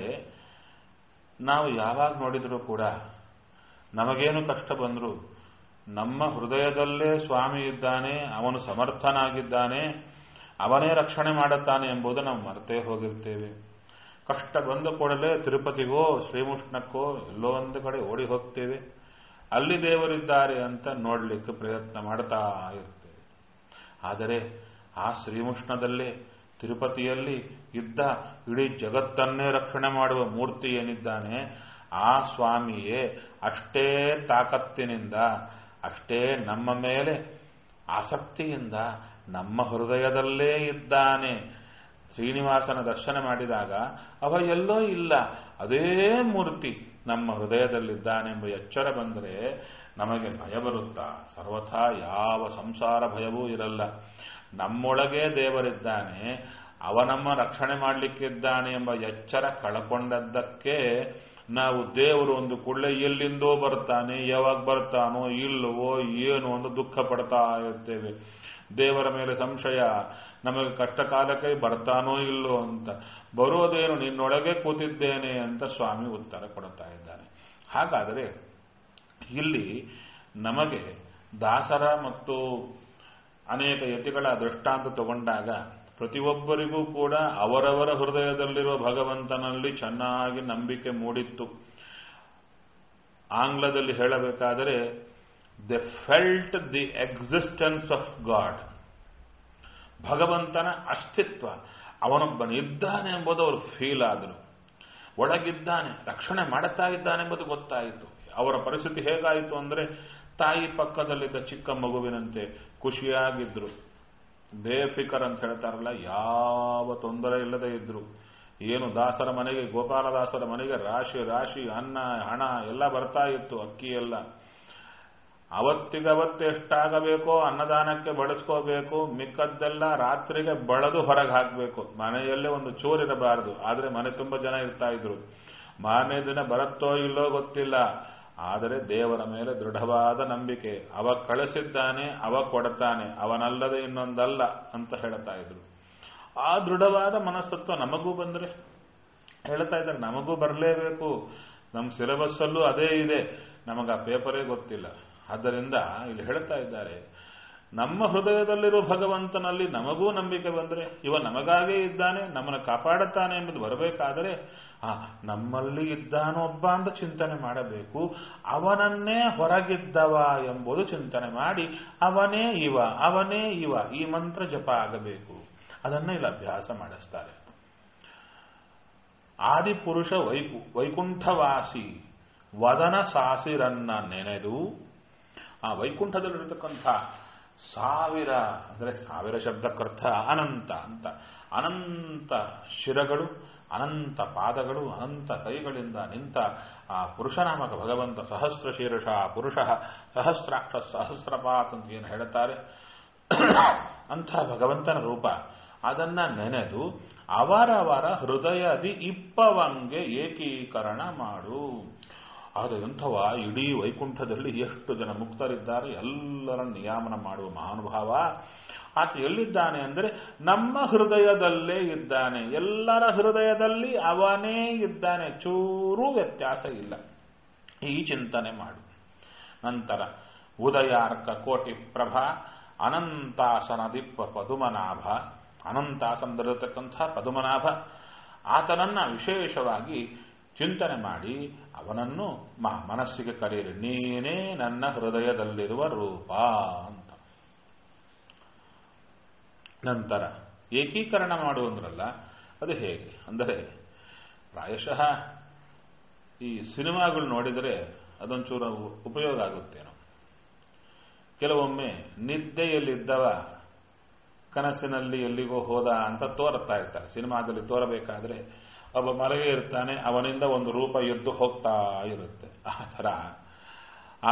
Speaker 1: ನಾವು ಯಾವಾಗ ನೋಡಿದರೂ ಕೂಡ ನಮಗೇನು ಕಷ್ಟ ಬಂದರೂ ನಮ್ಮ ಹೃದಯದಲ್ಲೇ ಸ್ವಾಮಿ ಇದ್ದಾನೆ ಅವನು ಸಮರ್ಥನಾಗಿದ್ದಾನೆ ಅವನೇ ರಕ್ಷಣೆ ಮಾಡುತ್ತಾನೆ ಎಂಬುದು ನಾವು ಮರ್ತೇ ಹೋಗಿರ್ತೇವೆ ಕಷ್ಟ ಬಂದ ಕೂಡಲೇ ತಿರುಪತಿಗೋ ಶ್ರೀಮುಷ್ಣಕ್ಕೋ ಎಲ್ಲೋ ಒಂದು ಕಡೆ ಓಡಿ ಹೋಗ್ತೇವೆ ಅಲ್ಲಿ ದೇವರಿದ್ದಾರೆ ಅಂತ ನೋಡಲಿಕ್ಕೆ ಪ್ರಯತ್ನ ಮಾಡ್ತಾ ಇರ್ತೇವೆ ಆದರೆ ಆ ಶ್ರೀಮುಷ್ಣದಲ್ಲೇ ತಿರುಪತಿಯಲ್ಲಿ ಇದ್ದ ಇಡೀ ಜಗತ್ತನ್ನೇ ರಕ್ಷಣೆ ಮಾಡುವ ಮೂರ್ತಿ ಏನಿದ್ದಾನೆ ಆ ಸ್ವಾಮಿಯೇ ಅಷ್ಟೇ ತಾಕತ್ತಿನಿಂದ ಅಷ್ಟೇ ನಮ್ಮ ಮೇಲೆ ಆಸಕ್ತಿಯಿಂದ ನಮ್ಮ ಹೃದಯದಲ್ಲೇ ಇದ್ದಾನೆ ಶ್ರೀನಿವಾಸನ ದರ್ಶನ ಮಾಡಿದಾಗ ಅವ ಎಲ್ಲೋ ಇಲ್ಲ ಅದೇ ಮೂರ್ತಿ ನಮ್ಮ ಹೃದಯದಲ್ಲಿದ್ದಾನೆಂಬ ಎಚ್ಚರ ಬಂದರೆ ನಮಗೆ ಭಯ ಬರುತ್ತಾ ಸರ್ವಥಾ ಯಾವ ಸಂಸಾರ ಭಯವೂ ಇರಲ್ಲ ನಮ್ಮೊಳಗೆ ದೇವರಿದ್ದಾನೆ ಅವ ನಮ್ಮ ರಕ್ಷಣೆ ಮಾಡಲಿಕ್ಕಿದ್ದಾನೆ ಎಂಬ ಎಚ್ಚರ ಕಳಕೊಂಡದ್ದಕ್ಕೆ ನಾವು ದೇವರು ಒಂದು ಕೂಡಲೇ ಎಲ್ಲಿಂದೋ ಬರ್ತಾನೆ ಯಾವಾಗ ಬರ್ತಾನೋ ಇಲ್ಲವೋ ಏನು ಒಂದು ದುಃಖ ಪಡ್ತಾ ಇರ್ತೇವೆ ದೇವರ ಮೇಲೆ ಸಂಶಯ ನಮಗೆ ಕಷ್ಟ ಕಾಲಕ್ಕೆ ಬರ್ತಾನೋ ಇಲ್ಲೋ ಅಂತ ಬರೋದೇನು ನಿನ್ನೊಳಗೆ ಕೂತಿದ್ದೇನೆ ಅಂತ ಸ್ವಾಮಿ ಉತ್ತರ ಕೊಡುತ್ತಾ ಇದ್ದಾನೆ ಹಾಗಾದರೆ ಇಲ್ಲಿ ನಮಗೆ ದಾಸರ ಮತ್ತು ಅನೇಕ ಯತಿಗಳ ದೃಷ್ಟಾಂತ ತಗೊಂಡಾಗ ಪ್ರತಿಯೊಬ್ಬರಿಗೂ ಕೂಡ ಅವರವರ ಹೃದಯದಲ್ಲಿರುವ ಭಗವಂತನಲ್ಲಿ ಚೆನ್ನಾಗಿ ನಂಬಿಕೆ ಮೂಡಿತ್ತು ಆಂಗ್ಲದಲ್ಲಿ ಹೇಳಬೇಕಾದರೆ they felt the existence of God ಭಗವಂತನ ಅಸ್ತಿತ್ವ ಅವನೊಬ್ಬನಿದ್ದಾನೆ ಎಂಬುದು ಅವರು ಫೀಲ್ ಆದರು ಒಳಗಿದ್ದಾನೆ ರಕ್ಷಣೆ ಮಾಡುತ್ತಾ ಇದ್ದಾನೆ ಎಂಬುದು ಗೊತ್ತಾಯಿತು ಅವರ ಪರಿಸ್ಥಿತಿ ಹೇಗಾಯಿತು ಅಂದರೆ ತಾಯಿ ಪಕ್ಕದಲ್ಲಿದ್ದ ಚಿಕ್ಕ ಮಗುವಿನಂತೆ ಖುಷಿಯಾಗಿದ್ರು ಬೇಫಿಕರ್ ಅಂತ ಹೇಳ್ತಾರಲ್ಲ ಯಾವ ತೊಂದರೆ ಇಲ್ಲದೆ ಇದ್ರು ಏನು ದಾಸರ ಮನೆಗೆ ಗೋಪಾಲದಾಸರ ಮನೆಗೆ ರಾಶಿ ರಾಶಿ ಅನ್ನ ಹಣ ಎಲ್ಲ ಬರ್ತಾ ಇತ್ತು ಅಕ್ಕಿ ಎಲ್ಲ ಅವತ್ತಿಗವತ್ತು ಎಷ್ಟಾಗಬೇಕೋ ಅನ್ನದಾನಕ್ಕೆ ಬಳಸ್ಕೋಬೇಕು ಮಿಕ್ಕದ್ದೆಲ್ಲ ರಾತ್ರಿಗೆ ಬಳದು ಹೊರಗೆ ಹಾಕಬೇಕು ಮನೆಯಲ್ಲೇ ಒಂದು ಚೂರಿರಬಾರದು ಆದರೆ ಮನೆ ತುಂಬ ಜನ ಇರ್ತಾ ಇದ್ರು ಮಾರನೇ ದಿನ ಬರುತ್ತೋ ಇಲ್ಲೋ ಗೊತ್ತಿಲ್ಲ ಆದರೆ ದೇವರ ಮೇಲೆ ದೃಢವಾದ ನಂಬಿಕೆ ಅವ ಕಳಿಸಿದ್ದಾನೆ ಅವ ಕೊಡ್ತಾನೆ ಅವನಲ್ಲದೆ ಇನ್ನೊಂದಲ್ಲ ಅಂತ ಹೇಳ್ತಾ ಇದ್ರು ಆ ದೃಢವಾದ ಮನಸ್ತತ್ವ ನಮಗೂ ಬಂದ್ರೆ ಹೇಳ್ತಾ ಇದ್ದಾರೆ ನಮಗೂ ಬರಲೇಬೇಕು ನಮ್ಮ ಸಿಲೆಬಸ್ಸಲ್ಲೂ ಅದೇ ಇದೆ ನಮಗೆ ಆ ಪೇಪರೇ ಗೊತ್ತಿಲ್ಲ ಆದ್ದರಿಂದ ಇಲ್ಲಿ ಹೇಳ್ತಾ ಇದ್ದಾರೆ ನಮ್ಮ ಹೃದಯದಲ್ಲಿರುವ ಭಗವಂತನಲ್ಲಿ ನಮಗೂ ನಂಬಿಕೆ ಬಂದರೆ ಇವ ನಮಗಾಗೇ ಇದ್ದಾನೆ ನಮ್ಮನ್ನು ಕಾಪಾಡುತ್ತಾನೆ ಎಂಬುದು ಬರಬೇಕಾದರೆ ಆ ನಮ್ಮಲ್ಲಿ ಇದ್ದಾನೊಬ್ಬ ಅಂತ ಚಿಂತನೆ ಮಾಡಬೇಕು ಅವನನ್ನೇ ಹೊರಗಿದ್ದವ ಎಂಬುದು ಚಿಂತನೆ ಮಾಡಿ ಅವನೇ ಇವ ಅವನೇ ಇವ ಈ ಮಂತ್ರ ಜಪ ಆಗಬೇಕು ಅದನ್ನ ಇಲ್ಲಿ ಅಭ್ಯಾಸ ಮಾಡಿಸ್ತಾರೆ ಆದಿಪುರುಷ ವೈಕು ವೈಕುಂಠವಾಸಿ ವದನ ಸಾಸಿರನ್ನ ನೆನೆದು ಆ ವೈಕುಂಠದಲ್ಲಿರತಕ್ಕಂಥ ಸಾವಿರ ಅಂದರೆ ಸಾವಿರ ಶಬ್ದಕ್ಕರ್ಥ ಅನಂತ ಅಂತ ಅನಂತ ಶಿರಗಳು ಅನಂತ ಪಾದಗಳು ಅನಂತ ಕೈಗಳಿಂದ ನಿಂತ ಆ ಪುರುಷನಾಮಕ ಭಗವಂತ ಸಹಸ್ರ ಶೀರ್ಷ ಪುರುಷ ಸಹಸ್ರಾಕ್ಷ ಸಹಸ್ರಪಾತ್ ಅಂತ ಏನು ಹೇಳುತ್ತಾರೆ ಅಂಥ ಭಗವಂತನ ರೂಪ ಅದನ್ನ ನೆನೆದು ಅವರವರ ಹೃದಯದಿ ಇಪ್ಪವಂಗೆ ಏಕೀಕರಣ ಮಾಡು ಆದರೆ ಎಂಥವ ಇಡೀ ವೈಕುಂಠದಲ್ಲಿ ಎಷ್ಟು ಜನ ಮುಕ್ತರಿದ್ದಾರೆ ಎಲ್ಲರನ್ನು ನಿಯಾಮನ ಮಾಡುವ ಮಹಾನುಭಾವ ಆತ ಎಲ್ಲಿದ್ದಾನೆ ಅಂದರೆ ನಮ್ಮ ಹೃದಯದಲ್ಲೇ ಇದ್ದಾನೆ ಎಲ್ಲರ ಹೃದಯದಲ್ಲಿ ಅವನೇ ಇದ್ದಾನೆ ಚೂರೂ ವ್ಯತ್ಯಾಸ ಇಲ್ಲ ಈ ಚಿಂತನೆ ಮಾಡು ನಂತರ ಉದಯಾರ್ಕ ಕೋಟಿ ಪ್ರಭಾ ಅನಂತಾಸನ ದಿಪ್ಪ ಪದುಮನಾಭ ಅನಂತಾಸನದಲ್ಲಿರತಕ್ಕಂಥ ಪದುಮನಾಭ ಆತನನ್ನ ವಿಶೇಷವಾಗಿ ಚಿಂತನೆ ಮಾಡಿ ಅವನನ್ನು ಮನಸ್ಸಿಗೆ ಕರೆಯಿರಿ ನೀನೇ ನನ್ನ ಹೃದಯದಲ್ಲಿರುವ ರೂಪ ಅಂತ ನಂತರ ಏಕೀಕರಣ ಮಾಡುವಂದ್ರಲ್ಲ ಅದು ಹೇಗೆ ಅಂದರೆ ಪ್ರಾಯಶಃ ಈ ಸಿನಿಮಾಗಳು ನೋಡಿದರೆ ಅದೊಂಚೂರು ಉಪಯೋಗ ಆಗುತ್ತೇನೋ ಕೆಲವೊಮ್ಮೆ ನಿದ್ದೆಯಲ್ಲಿದ್ದವ ಕನಸಿನಲ್ಲಿ ಎಲ್ಲಿಗೋ ಹೋದ ಅಂತ ತೋರುತ್ತಾ ಇರ್ತಾರೆ ಸಿನಿಮಾದಲ್ಲಿ ತೋರಬೇಕಾದ್ರೆ ಒಬ್ಬ ಮಲಗೆ ಇರ್ತಾನೆ ಅವನಿಂದ ಒಂದು ರೂಪ ಎದ್ದು ಹೋಗ್ತಾ ಇರುತ್ತೆ ಆ ಥರ ಆ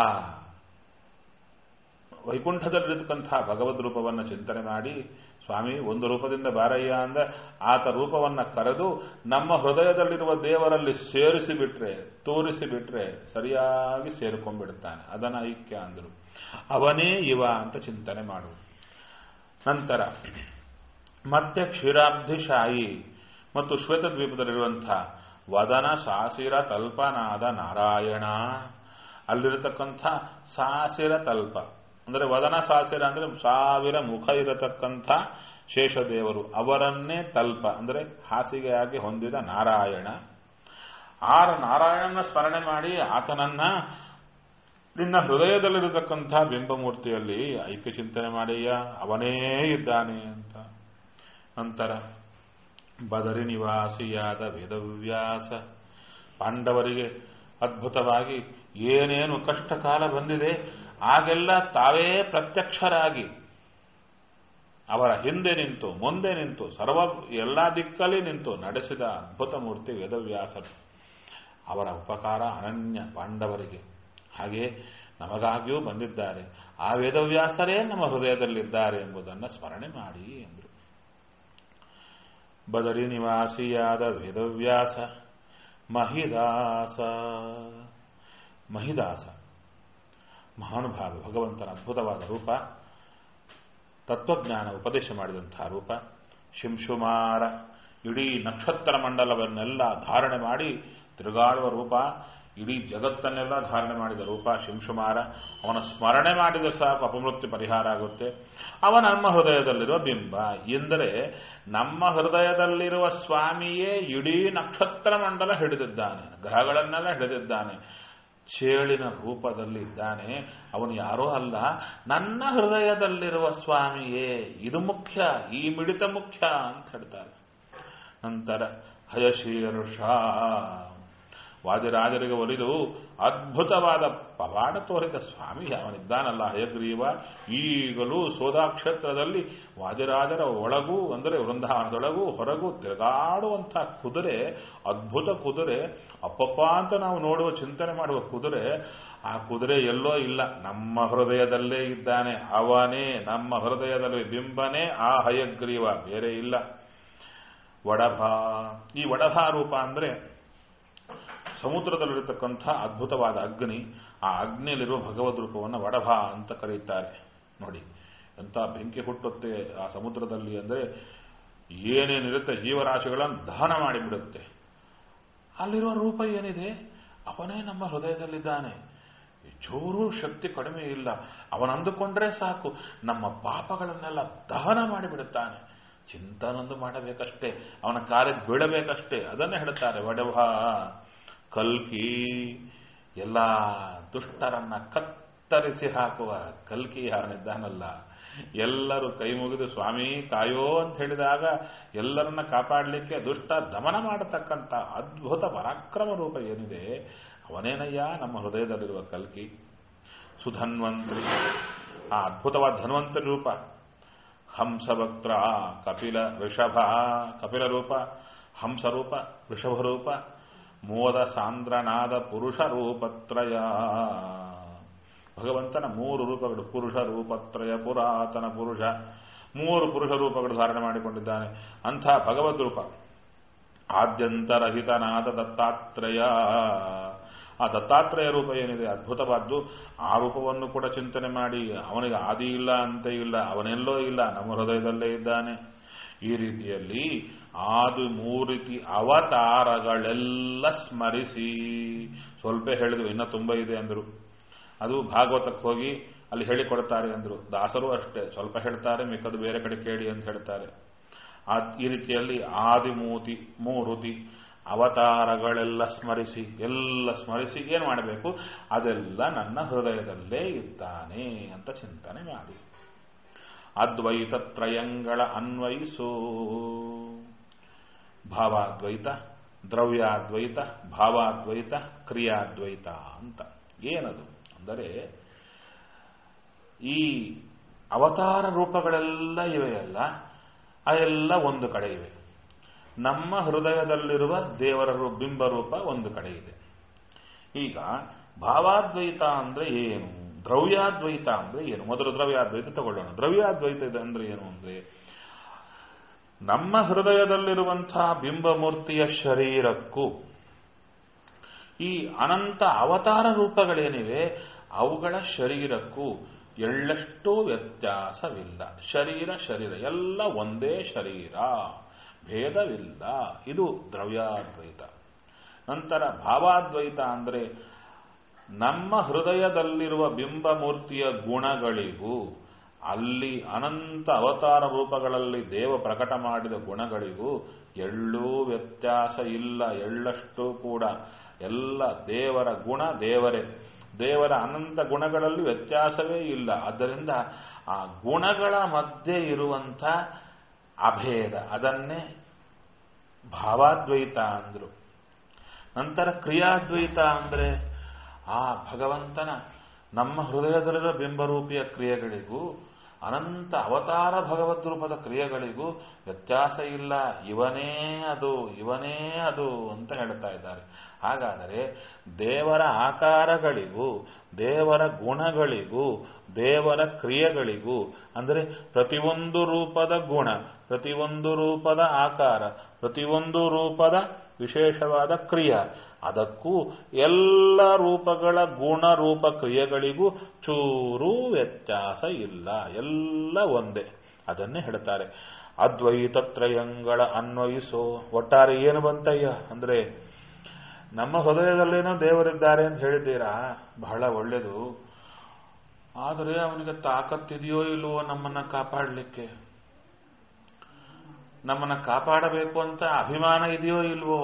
Speaker 1: ವೈಕುಂಠದಲ್ಲಿರತಕ್ಕಂಥ ಭಗವದ್ ರೂಪವನ್ನು ಚಿಂತನೆ ಮಾಡಿ ಸ್ವಾಮಿ ಒಂದು ರೂಪದಿಂದ ಬಾರಯ್ಯ ಅಂದ್ರೆ ಆತ ರೂಪವನ್ನ ಕರೆದು ನಮ್ಮ ಹೃದಯದಲ್ಲಿರುವ ದೇವರಲ್ಲಿ ಸೇರಿಸಿ ಬಿಟ್ರೆ ತೋರಿಸಿ ಬಿಟ್ರೆ ಸರಿಯಾಗಿ ಸೇರಿಕೊಂಡ್ಬಿಡ್ತಾನೆ ಅದನ್ನ ಐಕ್ಯ ಅಂದರು ಅವನೇ ಇವ ಅಂತ ಚಿಂತನೆ ಮಾಡು ನಂತರ ಮತ್ತೆ ಕ್ಷೀರಾಬ್ಧಿಶಾಯಿ ಮತ್ತು ಶ್ವೇತದ್ವೀಪದಲ್ಲಿರುವಂಥ ವದನ ಸಾಸಿರ ತಲ್ಪನಾದ ನಾರಾಯಣ ಅಲ್ಲಿರತಕ್ಕಂಥ ಸಾಸಿರ ತಲ್ಪ ಅಂದರೆ ವದನ ಸಾಸಿರ ಅಂದರೆ ಸಾವಿರ ಮುಖ ಇರತಕ್ಕಂಥ ಶೇಷದೇವರು ಅವರನ್ನೇ ತಲ್ಪ ಅಂದರೆ ಹಾಸಿಗೆಯಾಗಿ ಹೊಂದಿದ ನಾರಾಯಣ ಆರ ನಾರಾಯಣನ ಸ್ಮರಣೆ ಮಾಡಿ ಆತನನ್ನ ನಿನ್ನ ಹೃದಯದಲ್ಲಿರತಕ್ಕಂಥ ಬಿಂಬಮೂರ್ತಿಯಲ್ಲಿ ಐಕ್ಯ ಚಿಂತನೆ ಮಾಡಯ್ಯ ಅವನೇ ಇದ್ದಾನೆ ಅಂತ ನಂತರ ಬದರಿ ನಿವಾಸಿಯಾದ ವೇದವ್ಯಾಸ ಪಾಂಡವರಿಗೆ ಅದ್ಭುತವಾಗಿ ಏನೇನು ಕಷ್ಟ ಕಾಲ ಬಂದಿದೆ ಆಗೆಲ್ಲ ತಾವೇ ಪ್ರತ್ಯಕ್ಷರಾಗಿ ಅವರ ಹಿಂದೆ ನಿಂತು ಮುಂದೆ ನಿಂತು ಸರ್ವ ಎಲ್ಲ ದಿಕ್ಕಲ್ಲಿ ನಿಂತು ನಡೆಸಿದ ಅದ್ಭುತ ಮೂರ್ತಿ ವೇದವ್ಯಾಸರು ಅವರ ಉಪಕಾರ ಅನನ್ಯ ಪಾಂಡವರಿಗೆ ಹಾಗೆ ನಮಗಾಗಿಯೂ ಬಂದಿದ್ದಾರೆ ಆ ವೇದವ್ಯಾಸರೇ ನಮ್ಮ ಹೃದಯದಲ್ಲಿದ್ದಾರೆ ಎಂಬುದನ್ನು ಸ್ಮರಣೆ ಮಾಡಿ ಎಂದರು ಬದರಿ ನಿವಾಸಿಯಾದ ವೇದವ್ಯಾಸ ಮಹಿದಾಸ ಮಹಿದಾಸ ಮಹಾನುಭಾವ ಭಗವಂತನ ಅದ್ಭುತವಾದ ರೂಪ ತತ್ವಜ್ಞಾನ ಉಪದೇಶ ಮಾಡಿದಂತಹ ರೂಪ ಶಿಂಶುಮಾರ ಇಡೀ ನಕ್ಷತ್ರ ಮಂಡಲವನ್ನೆಲ್ಲ ಧಾರಣೆ ಮಾಡಿ ತಿರುಗಾಡುವ ರೂಪ ಇಡೀ ಜಗತ್ತನ್ನೆಲ್ಲ ಧಾರಣೆ ಮಾಡಿದ ರೂಪ ಶಿಂಶುಮಾರ ಅವನ ಸ್ಮರಣೆ ಮಾಡಿದ ಸಾಕು ಅಪಮೃತ್ಯು ಪರಿಹಾರ ಆಗುತ್ತೆ ಅವ ನಮ್ಮ ಹೃದಯದಲ್ಲಿರುವ ಬಿಂಬ ಎಂದರೆ ನಮ್ಮ ಹೃದಯದಲ್ಲಿರುವ ಸ್ವಾಮಿಯೇ ಇಡೀ ನಕ್ಷತ್ರ ಮಂಡಲ ಹಿಡಿದಿದ್ದಾನೆ ಗ್ರಹಗಳನ್ನೆಲ್ಲ ಹಿಡಿದಿದ್ದಾನೆ ಚೇಳಿನ ರೂಪದಲ್ಲಿ ಇದ್ದಾನೆ ಅವನು ಯಾರೋ ಅಲ್ಲ ನನ್ನ ಹೃದಯದಲ್ಲಿರುವ ಸ್ವಾಮಿಯೇ ಇದು ಮುಖ್ಯ ಈ ಮಿಡಿತ ಮುಖ್ಯ ಅಂತ ಹೇಳ್ತಾರೆ ನಂತರ ಹಯಶೀರ್ಷ ವಾದಿರಾಜರಿಗೆ ಒಲಿದು ಅದ್ಭುತವಾದ ಪವಾಡ ತೋರಿದ ಸ್ವಾಮಿ ಅವನಿದ್ದಾನಲ್ಲ ಹಯಗ್ರೀವ ಈಗಲೂ ಸೋದಾಕ್ಷೇತ್ರದಲ್ಲಿ ವಾದಿರಾಜರ ಒಳಗೂ ಅಂದರೆ ವೃಂದಾವನದೊಳಗೂ ಹೊರಗೂ ತಿರುಗಾಡುವಂಥ ಕುದುರೆ ಅದ್ಭುತ ಕುದುರೆ ಅಪ್ಪಪ್ಪ ಅಂತ ನಾವು ನೋಡುವ ಚಿಂತನೆ ಮಾಡುವ ಕುದುರೆ ಆ ಕುದುರೆ ಎಲ್ಲೋ ಇಲ್ಲ ನಮ್ಮ ಹೃದಯದಲ್ಲೇ ಇದ್ದಾನೆ ಅವನೇ ನಮ್ಮ ಹೃದಯದಲ್ಲಿ ಬಿಂಬನೇ ಆ ಹಯಗ್ರೀವ ಬೇರೆ ಇಲ್ಲ ವಡಭಾ ಈ ವಡಭಾ ರೂಪ ಅಂದರೆ ಸಮುದ್ರದಲ್ಲಿರತಕ್ಕಂಥ ಅದ್ಭುತವಾದ ಅಗ್ನಿ ಆ ಅಗ್ನಿಯಲ್ಲಿರುವ ಭಗವದ್ ರೂಪವನ್ನು ವಡಭ ಅಂತ ಕರೆಯುತ್ತಾರೆ ನೋಡಿ ಎಂಥ ಬೆಂಕಿ ಹುಟ್ಟುತ್ತೆ ಆ ಸಮುದ್ರದಲ್ಲಿ ಅಂದರೆ ಏನೇನಿರುತ್ತೆ ಜೀವರಾಶಿಗಳನ್ನು ದಹನ ಮಾಡಿಬಿಡುತ್ತೆ ಅಲ್ಲಿರುವ ರೂಪ ಏನಿದೆ ಅವನೇ ನಮ್ಮ ಹೃದಯದಲ್ಲಿದ್ದಾನೆ ಚೂರು ಶಕ್ತಿ ಕಡಿಮೆ ಇಲ್ಲ ಅವನಂದುಕೊಂಡ್ರೆ ಸಾಕು ನಮ್ಮ ಪಾಪಗಳನ್ನೆಲ್ಲ ದಹನ ಮಾಡಿಬಿಡುತ್ತಾನೆ ಚಿಂತನೊಂದು ಮಾಡಬೇಕಷ್ಟೇ ಅವನ ಕಾರ್ಯ ಬೀಳಬೇಕಷ್ಟೇ ಅದನ್ನೇ ಹೇಳ್ತಾರೆ ವಡಭ ಕಲ್ಕಿ ಎಲ್ಲ ದುಷ್ಟರನ್ನ ಕತ್ತರಿಸಿ ಹಾಕುವ ಕಲ್ಕಿ ಅವನಿದ್ದಾನಲ್ಲ ಎಲ್ಲರೂ ಕೈ ಮುಗಿದು ಸ್ವಾಮಿ ಕಾಯೋ ಅಂತ ಹೇಳಿದಾಗ ಎಲ್ಲರನ್ನ ಕಾಪಾಡಲಿಕ್ಕೆ ದುಷ್ಟ ದಮನ ಮಾಡತಕ್ಕಂಥ ಅದ್ಭುತ ಪರಾಕ್ರಮ ರೂಪ ಏನಿದೆ ಅವನೇನಯ್ಯ ನಮ್ಮ ಹೃದಯದಲ್ಲಿರುವ ಕಲ್ಕಿ ಸುಧನ್ವಂತ್ರಿ ಆ ಅದ್ಭುತವಾದ ಧನ್ವಂತರಿ ರೂಪ ಹಂಸವಕ್ತ್ರ ಕಪಿಲ ಋಷಭ ಕಪಿಲ ರೂಪ ಹಂಸರೂಪ ವೃಷಭ ರೂಪ ಮೋದ ಸಾಂದ್ರನಾದ ಪುರುಷ ರೂಪತ್ರಯ ಭಗವಂತನ ಮೂರು ರೂಪಗಳು ಪುರುಷ ರೂಪತ್ರಯ ಪುರಾತನ ಪುರುಷ ಮೂರು ಪುರುಷ ರೂಪಗಳು ಧಾರಣೆ ಮಾಡಿಕೊಂಡಿದ್ದಾನೆ ಅಂಥ ಭಗವದ್ ರೂಪ ಆದ್ಯಂತರಹಿತನಾದ ದತ್ತಾತ್ರೇಯ ಆ ದತ್ತಾತ್ರೇಯ ರೂಪ ಏನಿದೆ ಅದ್ಭುತವಾದ್ದು ಆ ರೂಪವನ್ನು ಕೂಡ ಚಿಂತನೆ ಮಾಡಿ ಅವನಿಗೆ ಆದಿ ಇಲ್ಲ ಅಂತ ಇಲ್ಲ ಅವನೆಲ್ಲೋ ಇಲ್ಲ ನಮ್ಮ ಹೃದಯದಲ್ಲೇ ಇದ್ದಾನೆ ಈ ರೀತಿಯಲ್ಲಿ ಆದು ಮೂರಿತಿ ಅವತಾರಗಳೆಲ್ಲ ಸ್ಮರಿಸಿ ಸ್ವಲ್ಪ ಹೇಳಿದ್ರು ಇನ್ನ ತುಂಬ ಇದೆ ಅಂದರು ಅದು ಭಾಗವತಕ್ಕೆ ಹೋಗಿ ಅಲ್ಲಿ ಹೇಳಿಕೊಡ್ತಾರೆ ಅಂದರು ದಾಸರು ಅಷ್ಟೇ ಸ್ವಲ್ಪ ಹೇಳ್ತಾರೆ ಮಿಕ್ಕದು ಬೇರೆ ಕಡೆ ಕೇಳಿ ಅಂತ ಹೇಳ್ತಾರೆ ಆ ಈ ರೀತಿಯಲ್ಲಿ ಆದಿಮೂತಿ ಮೂರುತಿ ಅವತಾರಗಳೆಲ್ಲ ಸ್ಮರಿಸಿ ಎಲ್ಲ ಸ್ಮರಿಸಿ ಏನು ಮಾಡಬೇಕು ಅದೆಲ್ಲ ನನ್ನ ಹೃದಯದಲ್ಲೇ ಇದ್ದಾನೆ ಅಂತ ಚಿಂತನೆ ಮಾಡಿ ಅದ್ವೈತ ತ್ರಯಂಗಳ ಅನ್ವಯಿಸು ಭಾವಾದ್ವೈತ ದ್ರವ್ಯಾದ್ವೈತ ಭಾವಾದ್ವೈತ ಕ್ರಿಯಾದ್ವೈತ ಅಂತ ಏನದು ಅಂದರೆ ಈ ಅವತಾರ ರೂಪಗಳೆಲ್ಲ ಇವೆಯಲ್ಲ ಅವೆಲ್ಲ ಒಂದು ಕಡೆ ಇವೆ ನಮ್ಮ ಹೃದಯದಲ್ಲಿರುವ ದೇವರ ರೂ- ಬಿಂಬರೂಪ ಒಂದು ಕಡೆ ಇದೆ ಈಗ ಭಾವಾದ್ವೈತ ಅಂದ್ರೆ ಏನು ದ್ರವ್ಯಾದ್ವೈತ ಅಂದ್ರೆ ಏನು ಮೊದಲು ದ್ರವ್ಯಾದ್ವೈತ ತಗೊಳ್ಳೋಣ ದ್ರವ್ಯಾದ್ವೈತ ಇದೆ ಅಂದ್ರೆ ಏನು ಅಂದ್ರೆ ನಮ್ಮ ಹೃದಯದಲ್ಲಿರುವಂತಹ ಬಿಂಬಮೂರ್ತಿಯ ಶರೀರಕ್ಕೂ ಈ ಅನಂತ ಅವತಾರ ರೂಪಗಳೇನಿವೆ ಅವುಗಳ ಶರೀರಕ್ಕೂ ಎಳ್ಳಷ್ಟೂ ವ್ಯತ್ಯಾಸವಿಲ್ಲ ಶರೀರ ಶರೀರ ಎಲ್ಲ ಒಂದೇ ಶರೀರ ಭೇದವಿಲ್ಲ ಇದು ದ್ರವ್ಯಾದ್ವೈತ ನಂತರ ಭಾವಾದ್ವೈತ ಅಂದರೆ ನಮ್ಮ ಹೃದಯದಲ್ಲಿರುವ ಬಿಂಬಮೂರ್ತಿಯ ಗುಣಗಳಿಗೂ ಅಲ್ಲಿ ಅನಂತ ಅವತಾರ ರೂಪಗಳಲ್ಲಿ ದೇವ ಪ್ರಕಟ ಮಾಡಿದ ಗುಣಗಳಿಗೂ ಎಳ್ಳೂ ವ್ಯತ್ಯಾಸ ಇಲ್ಲ ಎಳ್ಳಷ್ಟು ಕೂಡ ಎಲ್ಲ ದೇವರ ಗುಣ ದೇವರೇ ದೇವರ ಅನಂತ ಗುಣಗಳಲ್ಲಿ ವ್ಯತ್ಯಾಸವೇ ಇಲ್ಲ ಆದ್ದರಿಂದ ಆ ಗುಣಗಳ ಮಧ್ಯೆ ಇರುವಂಥ ಅಭೇದ ಅದನ್ನೇ ಭಾವಾದ್ವೈತ ಅಂದ್ರು ನಂತರ ಕ್ರಿಯಾದ್ವೈತ ಅಂದ್ರೆ ಆ ಭಗವಂತನ ನಮ್ಮ ಹೃದಯದಲ್ಲಿರುವ ಬಿಂಬರೂಪಿಯ ಕ್ರಿಯೆಗಳಿಗೂ ಅನಂತ ಅವತಾರ ಭಗವದ್ ರೂಪದ ಕ್ರಿಯೆಗಳಿಗೂ ವ್ಯತ್ಯಾಸ ಇಲ್ಲ ಇವನೇ ಅದು ಇವನೇ ಅದು ಅಂತ ಹೇಳ್ತಾ ಇದ್ದಾರೆ ಹಾಗಾದರೆ ದೇವರ ಆಕಾರಗಳಿಗೂ ದೇವರ ಗುಣಗಳಿಗೂ ದೇವರ ಕ್ರಿಯೆಗಳಿಗೂ ಅಂದರೆ ಪ್ರತಿಯೊಂದು ರೂಪದ ಗುಣ ಪ್ರತಿಯೊಂದು ರೂಪದ ಆಕಾರ ಪ್ರತಿಯೊಂದು ರೂಪದ ವಿಶೇಷವಾದ ಕ್ರಿಯೆ ಅದಕ್ಕೂ ಎಲ್ಲ ರೂಪಗಳ ಗುಣ ರೂಪ ಕ್ರಿಯೆಗಳಿಗೂ ಚೂರೂ ವ್ಯತ್ಯಾಸ ಇಲ್ಲ ಎಲ್ಲ ಒಂದೇ ಅದನ್ನೇ ಹೇಳ್ತಾರೆ ಅದ್ವೈತ ತ್ರಯಂಗಳ ಅನ್ವಯಿಸೋ ಒಟ್ಟಾರೆ ಏನು ಬಂತಯ್ಯ ಅಂದ್ರೆ ನಮ್ಮ ಹೃದಯದಲ್ಲೇನೋ ದೇವರಿದ್ದಾರೆ ಅಂತ ಹೇಳಿದ್ದೀರಾ ಬಹಳ ಒಳ್ಳೆಯದು ಆದರೆ ಅವನಿಗೆ ತಾಕತ್ತಿದೆಯೋ ಇಲ್ವೋ ನಮ್ಮನ್ನ ಕಾಪಾಡಲಿಕ್ಕೆ ನಮ್ಮನ್ನ ಕಾಪಾಡಬೇಕು ಅಂತ ಅಭಿಮಾನ ಇದೆಯೋ ಇಲ್ವೋ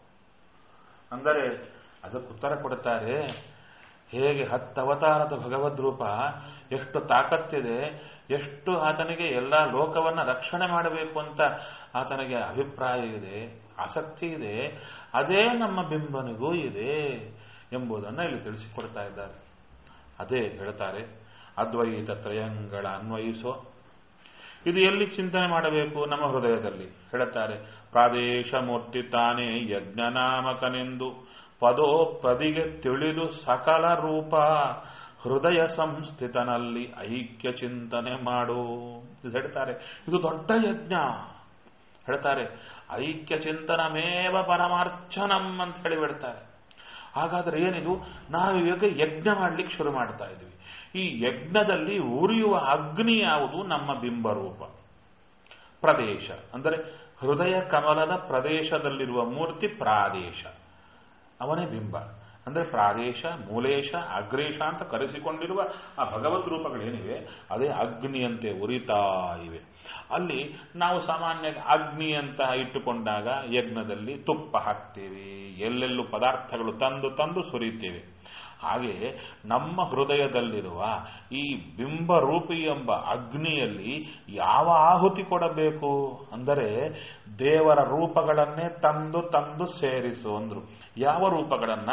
Speaker 1: ಅಂದರೆ ಅದಕ್ಕೆ ಉತ್ತರ ಕೊಡುತ್ತಾರೆ ಹೇಗೆ ಹತ್ತು ಅವತಾರದ ಭಗವದ್ ರೂಪ ಎಷ್ಟು ತಾಕತ್ತಿದೆ ಎಷ್ಟು ಆತನಿಗೆ ಎಲ್ಲ ಲೋಕವನ್ನ ರಕ್ಷಣೆ ಮಾಡಬೇಕು ಅಂತ ಆತನಿಗೆ ಅಭಿಪ್ರಾಯ ಇದೆ ಆಸಕ್ತಿ ಇದೆ ಅದೇ ನಮ್ಮ ಬಿಂಬನಿಗೂ ಇದೆ ಎಂಬುದನ್ನು ಇಲ್ಲಿ ತಿಳಿಸಿಕೊಡ್ತಾ ಇದ್ದಾರೆ ಅದೇ ಹೇಳ್ತಾರೆ ಅದ್ವೈತ ತ್ರಯಂಗಳ ಅನ್ವಯಿಸೋ ಇದು ಎಲ್ಲಿ ಚಿಂತನೆ ಮಾಡಬೇಕು ನಮ್ಮ ಹೃದಯದಲ್ಲಿ ಹೇಳುತ್ತಾರೆ ಪ್ರಾದೇಶ ಮೂರ್ತಿ ತಾನೇ ಯಜ್ಞನಾಮಕನೆಂದು ಪದೋಪದಿಗೆ ತಿಳಿದು ಸಕಲ ರೂಪ ಹೃದಯ ಸಂಸ್ಥಿತನಲ್ಲಿ ಐಕ್ಯ ಚಿಂತನೆ ಮಾಡು ಇದು ಹೇಳ್ತಾರೆ ಇದು ದೊಡ್ಡ ಯಜ್ಞ ಹೇಳ್ತಾರೆ ಐಕ್ಯ ಚಿಂತನಮೇವ ಪರಮಾರ್ಚನಂ ಅಂತ ಹೇಳಿ ಬಿಡ್ತಾರೆ ಹಾಗಾದ್ರೆ ಏನಿದು ನಾವು ಇವಾಗ ಯಜ್ಞ ಮಾಡ್ಲಿಕ್ಕೆ ಶುರು ಮಾಡ್ತಾ ಇದ್ವಿ ಈ ಯಜ್ಞದಲ್ಲಿ ಉರಿಯುವ ಅಗ್ನಿ ಯಾವುದು ನಮ್ಮ ಬಿಂಬರೂಪ ಪ್ರದೇಶ ಅಂದರೆ ಹೃದಯ ಕಮಲದ ಪ್ರದೇಶದಲ್ಲಿರುವ ಮೂರ್ತಿ ಪ್ರಾದೇಶ ಅವನೇ ಬಿಂಬ ಅಂದ್ರೆ ಪ್ರಾದೇಶ ಮೂಲೇಶ ಅಗ್ರೇಶ ಅಂತ ಕರೆಸಿಕೊಂಡಿರುವ ಆ ಭಗವತ್ ರೂಪಗಳೇನಿವೆ ಅದೇ ಅಗ್ನಿಯಂತೆ ಉರಿತಾ ಇವೆ ಅಲ್ಲಿ ನಾವು ಸಾಮಾನ್ಯ ಅಗ್ನಿ ಅಂತ ಇಟ್ಟುಕೊಂಡಾಗ ಯಜ್ಞದಲ್ಲಿ ತುಪ್ಪ ಹಾಕ್ತೇವೆ ಎಲ್ಲೆಲ್ಲೂ ಪದಾರ್ಥಗಳು ತಂದು ತಂದು ಸುರಿತೇವೆ ಹಾಗೆ ನಮ್ಮ ಹೃದಯದಲ್ಲಿರುವ ಈ ಬಿಂಬರೂಪಿ ಎಂಬ ಅಗ್ನಿಯಲ್ಲಿ ಯಾವ ಆಹುತಿ ಕೊಡಬೇಕು ಅಂದರೆ ದೇವರ ರೂಪಗಳನ್ನೇ ತಂದು ತಂದು ಸೇರಿಸು ಅಂದ್ರು ಯಾವ ರೂಪಗಳನ್ನ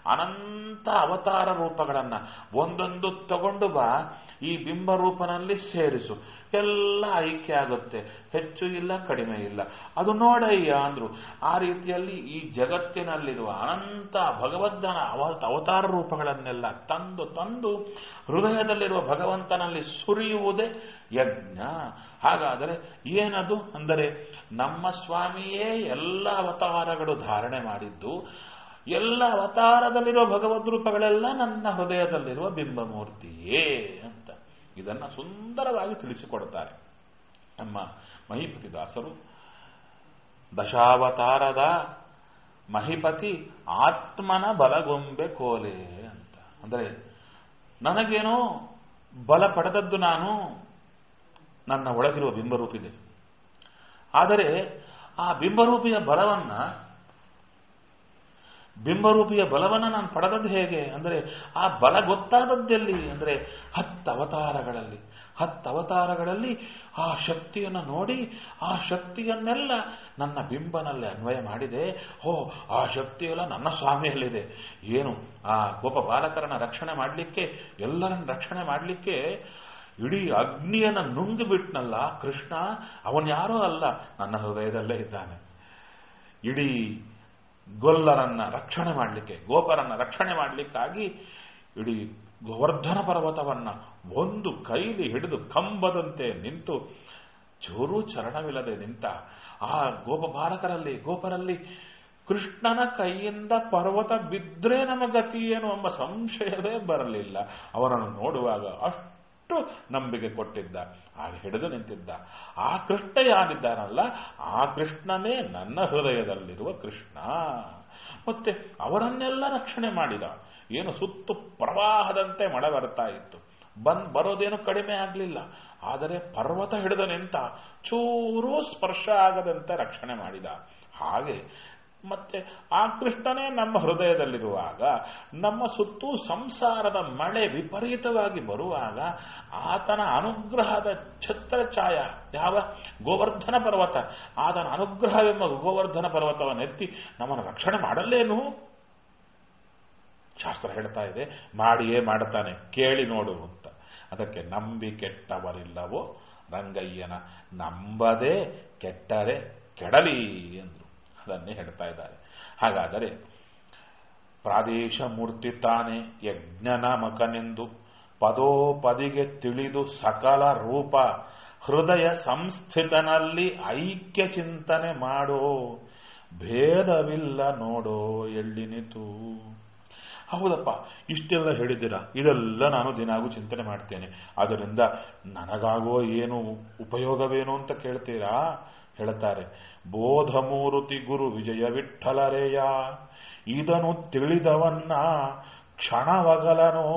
Speaker 1: ಅನಂತ ಅವತಾರ ರೂಪಗಳನ್ನ ಒಂದೊಂದು ತಗೊಂಡು ಬಾ ಈ ಬಿಂಬರೂಪನಲ್ಲಿ ಸೇರಿಸು ಎಲ್ಲ ಐಕ್ಯ ಆಗುತ್ತೆ ಹೆಚ್ಚು ಇಲ್ಲ ಕಡಿಮೆ ಇಲ್ಲ ಅದು ನೋಡಯ್ಯ ಅಂದ್ರು ಆ ರೀತಿಯಲ್ಲಿ ಈ ಜಗತ್ತಿನಲ್ಲಿರುವ ಅನಂತ ಭಗವದ್ದನ ಅವತಾರ ರೂಪಗಳನ್ನೆಲ್ಲ ತಂದು ತಂದು ಹೃದಯದಲ್ಲಿರುವ ಭಗವಂತನಲ್ಲಿ ಸುರಿಯುವುದೇ ಯಜ್ಞ ಹಾಗಾದರೆ ಏನದು ಅಂದರೆ ನಮ್ಮ ಸ್ವಾಮಿಯೇ ಎಲ್ಲ ಅವತಾರಗಳು ಧಾರಣೆ ಮಾಡಿದ್ದು ಎಲ್ಲ ಅವತಾರದಲ್ಲಿರುವ ಭಗವದ್ ರೂಪಗಳೆಲ್ಲ ನನ್ನ ಹೃದಯದಲ್ಲಿರುವ ಬಿಂಬಮೂರ್ತಿಯೇ ಅಂತ ಇದನ್ನ ಸುಂದರವಾಗಿ ತಿಳಿಸಿಕೊಡ್ತಾರೆ ನಮ್ಮ ಮಹಿಪತಿ ದಾಸರು ದಶಾವತಾರದ ಮಹಿಪತಿ ಆತ್ಮನ ಬಲಗೊಂಬೆ ಕೋಲೆ ಅಂತ ಅಂದರೆ ನನಗೇನೋ ಬಲ ಪಡೆದದ್ದು ನಾನು ನನ್ನ ಒಳಗಿರುವ ಬಿಂಬರೂಪಿದೆ ಆದರೆ ಆ ಬಿಂಬರೂಪಿಯ ಬಲವನ್ನ ಬಿಂಬರೂಪಿಯ ಬಲವನ್ನು ನಾನು ಪಡೆದದ್ದು ಹೇಗೆ ಅಂದರೆ ಆ ಬಲ ಗೊತ್ತಾದದ್ದೆಲ್ಲಿ ಅಂದರೆ ಹತ್ತು ಅವತಾರಗಳಲ್ಲಿ ಹತ್ತು ಅವತಾರಗಳಲ್ಲಿ ಆ ಶಕ್ತಿಯನ್ನು ನೋಡಿ ಆ ಶಕ್ತಿಯನ್ನೆಲ್ಲ ನನ್ನ ಬಿಂಬನಲ್ಲಿ ಅನ್ವಯ ಮಾಡಿದೆ ಓ ಆ ಶಕ್ತಿಯೆಲ್ಲ ನನ್ನ ಸ್ವಾಮಿಯಲ್ಲಿದೆ ಏನು ಆ ಗೋಪ ಬಾಲಕರನ್ನ ರಕ್ಷಣೆ ಮಾಡಲಿಕ್ಕೆ ಎಲ್ಲರನ್ನ ರಕ್ಷಣೆ ಮಾಡಲಿಕ್ಕೆ ಇಡೀ ಅಗ್ನಿಯನ್ನು ನುಂಗಿ ಬಿಟ್ನಲ್ಲ ಕೃಷ್ಣ ಅವನ್ಯಾರೋ ಅಲ್ಲ ನನ್ನ ಹೃದಯದಲ್ಲೇ ಇದ್ದಾನೆ ಇಡೀ ಗೊಲ್ಲರನ್ನ ರಕ್ಷಣೆ ಮಾಡಲಿಕ್ಕೆ ಗೋಪರನ್ನ ರಕ್ಷಣೆ ಮಾಡಲಿಕ್ಕಾಗಿ ಇಡೀ ಗೋವರ್ಧನ ಪರ್ವತವನ್ನ ಒಂದು ಕೈಲಿ ಹಿಡಿದು ಕಂಬದಂತೆ ನಿಂತು ಚೂರು ಚರಣವಿಲ್ಲದೆ ನಿಂತ ಆ ಗೋಪ ಬಾಲಕರಲ್ಲಿ ಗೋಪರಲ್ಲಿ ಕೃಷ್ಣನ ಕೈಯಿಂದ ಪರ್ವತ ಬಿದ್ರೆ ನಮ್ಮ ಗತಿ ಏನು ಎಂಬ ಸಂಶಯವೇ ಬರಲಿಲ್ಲ ಅವರನ್ನು ನೋಡುವಾಗ ಅಷ್ಟು ನಂಬಿಕೆ ಕೊಟ್ಟಿದ್ದ ಆಗ ಹಿಡಿದು ನಿಂತಿದ್ದ ಆ ಕೃಷ್ಣ ಯಾರಿದ್ದಾನಲ್ಲ ಆ ಕೃಷ್ಣನೇ ನನ್ನ ಹೃದಯದಲ್ಲಿರುವ ಕೃಷ್ಣ ಮತ್ತೆ ಅವರನ್ನೆಲ್ಲ ರಕ್ಷಣೆ ಮಾಡಿದ ಏನು ಸುತ್ತು ಪ್ರವಾಹದಂತೆ ಮಳೆ ಬರ್ತಾ ಇತ್ತು ಬಂದ್ ಬರೋದೇನು ಕಡಿಮೆ ಆಗಲಿಲ್ಲ ಆದರೆ ಪರ್ವತ ಹಿಡಿದು ನಿಂತ ಚೂರೂ ಸ್ಪರ್ಶ ಆಗದಂತೆ ರಕ್ಷಣೆ ಮಾಡಿದ ಹಾಗೆ ಮತ್ತೆ ಆ ಕೃಷ್ಣನೇ ನಮ್ಮ ಹೃದಯದಲ್ಲಿರುವಾಗ ನಮ್ಮ ಸುತ್ತೂ ಸಂಸಾರದ ಮಳೆ ವಿಪರೀತವಾಗಿ ಬರುವಾಗ ಆತನ ಅನುಗ್ರಹದ ಛತ್ರಛಾಯ ಯಾವ ಗೋವರ್ಧನ ಪರ್ವತ ಆತನ ಅನುಗ್ರಹವೆಂಬ ಗೋವರ್ಧನ ಪರ್ವತವನ್ನೆತ್ತಿ ನಮ್ಮನ್ನು ರಕ್ಷಣೆ ಮಾಡಲ್ಲೇನು ಶಾಸ್ತ್ರ ಹೇಳ್ತಾ ಇದೆ ಮಾಡಿಯೇ ಮಾಡ್ತಾನೆ ಕೇಳಿ ನೋಡು ಅಂತ ಅದಕ್ಕೆ ನಂಬಿ ಕೆಟ್ಟವರಿಲ್ಲವೋ ರಂಗಯ್ಯನ ನಂಬದೆ ಕೆಟ್ಟರೆ ಕೆಡಲಿ ಎಂದರು ಅದನ್ನೇ ಹೇಳ್ತಾ ಇದ್ದಾರೆ ಹಾಗಾದರೆ ಪ್ರಾದೇಶ ಮೂರ್ತಿ ತಾನೇ ಯಜ್ಞನಾಮಕನೆಂದು ಪದೋಪದಿಗೆ ತಿಳಿದು ಸಕಲ ರೂಪ ಹೃದಯ ಸಂಸ್ಥಿತನಲ್ಲಿ ಐಕ್ಯ ಚಿಂತನೆ ಮಾಡೋ ಭೇದವಿಲ್ಲ ನೋಡೋ ಎಳ್ಳಿನಿತು ಹೌದಪ್ಪ ಇಷ್ಟೆಲ್ಲ ಹೇಳಿದ್ದೀರಾ ಇದೆಲ್ಲ ನಾನು ದಿನಾಗೂ ಚಿಂತನೆ ಮಾಡ್ತೇನೆ ಅದರಿಂದ ನನಗಾಗೋ ಏನು ಉಪಯೋಗವೇನು ಅಂತ ಕೇಳ್ತೀರಾ ಹೇಳ್ತಾರೆ ಬೋಧಮೂರುತಿ ಗುರು ವಿಜಯ ವಿಠಲರೇಯ ಇದನ್ನು ತಿಳಿದವನ್ನ ಕ್ಷಣವಗಲನೋ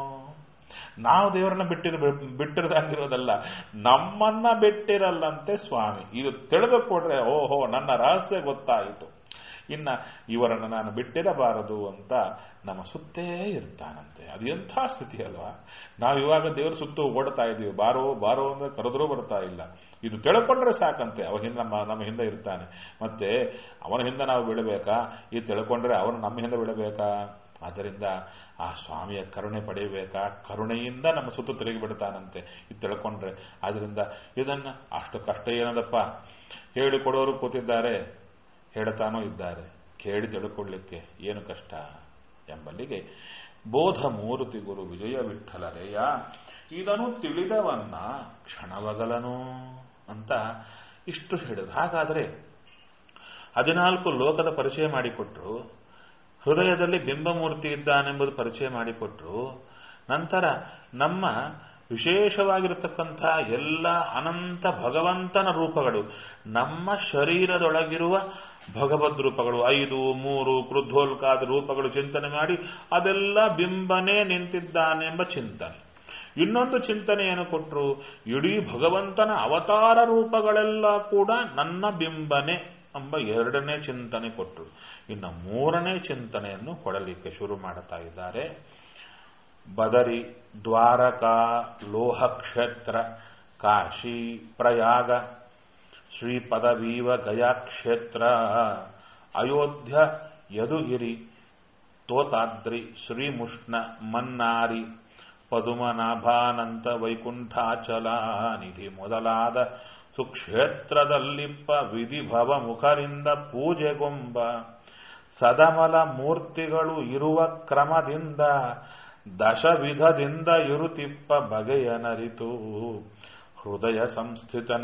Speaker 1: ನಾವು ದೇವರನ್ನ ಬಿಟ್ಟಿರ ಬಿಟ್ಟಿರದಂಗಿರೋದಲ್ಲ ನಮ್ಮನ್ನ ಬಿಟ್ಟಿರಲ್ಲಂತೆ ಸ್ವಾಮಿ ಇದು ತಿಳಿದುಕೊಡ್ರೆ ಓಹೋ ನನ್ನ ರಹಸ್ಯ ಗೊತ್ತಾಯಿತು ಇನ್ನ ಇವರನ್ನು ನಾನು ಬಿಟ್ಟಿರಬಾರದು ಅಂತ ನಮ್ಮ ಸುತ್ತೇ ಇರ್ತಾನಂತೆ ಅದು ಎಂಥ ಸ್ಥಿತಿ ಅಲ್ವಾ ನಾವು ಇವಾಗ ದೇವರ ಸುತ್ತು ಓಡ್ತಾ ಇದೀವಿ ಬಾರೋ ಬಾರೋ ಅಂದ್ರೆ ಕರೆದ್ರೂ ಬರ್ತಾ ಇಲ್ಲ ಇದು ತಿಳ್ಕೊಂಡ್ರೆ ಸಾಕಂತೆ ಅವ ಹಿಂದೆ ನಮ್ಮ ನಮ್ಮ ಹಿಂದೆ ಇರ್ತಾನೆ ಮತ್ತೆ ಅವನ ಹಿಂದೆ ನಾವು ಬಿಡಬೇಕಾ ಇದು ತಿಳ್ಕೊಂಡ್ರೆ ಅವನು ನಮ್ಮ ಹಿಂದೆ ಬಿಡಬೇಕಾ ಆದ್ದರಿಂದ ಆ ಸ್ವಾಮಿಯ ಕರುಣೆ ಪಡೆಯಬೇಕಾ ಕರುಣೆಯಿಂದ ನಮ್ಮ ಸುತ್ತು ತಿರುಗಿ ಬಿಡ್ತಾನಂತೆ ಇದು ತಿಳ್ಕೊಂಡ್ರೆ ಆದ್ರಿಂದ ಇದನ್ನ ಅಷ್ಟು ಕಷ್ಟ ಏನದಪ್ಪ ಹೇಳಿಕೊಡೋರು ಕೂತಿದ್ದಾರೆ ಹೇಳ್ತಾನೂ ಇದ್ದಾರೆ ಕೇಳಿ ತಿಳ್ಕೊಳ್ಳಿಕ್ಕೆ ಏನು ಕಷ್ಟ ಎಂಬಲ್ಲಿಗೆ ಬೋಧ ಮೂರ್ತಿ ಗುರು ವಿಜಯ ವಿಠಲರೆಯ ಇದನ್ನು ತಿಳಿದವನ್ನ ಕ್ಷಣವಗಲನು ಅಂತ ಇಷ್ಟು ಹೇಳಿದ್ರು ಹಾಗಾದರೆ ಹದಿನಾಲ್ಕು ಲೋಕದ ಪರಿಚಯ ಮಾಡಿಕೊಟ್ರು ಹೃದಯದಲ್ಲಿ ಬಿಂಬಮೂರ್ತಿ ಇದ್ದಾನೆಂಬುದು ಪರಿಚಯ ಮಾಡಿಕೊಟ್ರು ನಂತರ ನಮ್ಮ ವಿಶೇಷವಾಗಿರತಕ್ಕಂಥ ಎಲ್ಲ ಅನಂತ ಭಗವಂತನ ರೂಪಗಳು ನಮ್ಮ ಶರೀರದೊಳಗಿರುವ ಭಗವದ್ ರೂಪಗಳು ಐದು ಮೂರು ಕೃದ್ಧೋಲ್ಕಾದ ರೂಪಗಳು ಚಿಂತನೆ ಮಾಡಿ ಅದೆಲ್ಲ ಬಿಂಬನೇ ನಿಂತಿದ್ದಾನೆಂಬ ಚಿಂತನೆ ಇನ್ನೊಂದು ಚಿಂತನೆಯನ್ನು ಕೊಟ್ಟರು ಇಡೀ ಭಗವಂತನ ಅವತಾರ ರೂಪಗಳೆಲ್ಲ ಕೂಡ ನನ್ನ ಬಿಂಬನೆ ಎಂಬ ಎರಡನೇ ಚಿಂತನೆ ಕೊಟ್ಟರು ಇನ್ನು ಮೂರನೇ ಚಿಂತನೆಯನ್ನು ಕೊಡಲಿಕ್ಕೆ ಶುರು ಮಾಡುತ್ತಾ ಇದ್ದಾರೆ ಬದರಿ ದ್ವಾರಕಾ ಲೋಹಕ್ಷೇತ್ರ ಕಾಶಿ ಪ್ರಯಾಗ ಶ್ರೀಪದವೀವ ಗಯಾಕ್ಷೇತ್ರ ಅಯೋಧ್ಯ ಯದುಗಿರಿ ತೋತಾದ್ರಿ ಶ್ರೀಮುಷ್ಣ ಮನ್ನಾರಿ ಪದುಮನಾಭಾನಂತ ವೈಕುಂಠಾಚಲ ನಿಧಿ ಮೊದಲಾದ ಸುಕ್ಷೇತ್ರದಲ್ಲಿಪ್ಪ ವಿಧಿಭವ ಮುಖರಿಂದ ಪೂಜೆಗೊಂಬ ಸದಮಲ ಮೂರ್ತಿಗಳು ಇರುವ ಕ್ರಮದಿಂದ ದಶವಿಧದಿಂದ ಇರುತಿಪ್ಪ ಬಗೆಯನರಿತು ಹೃದಯ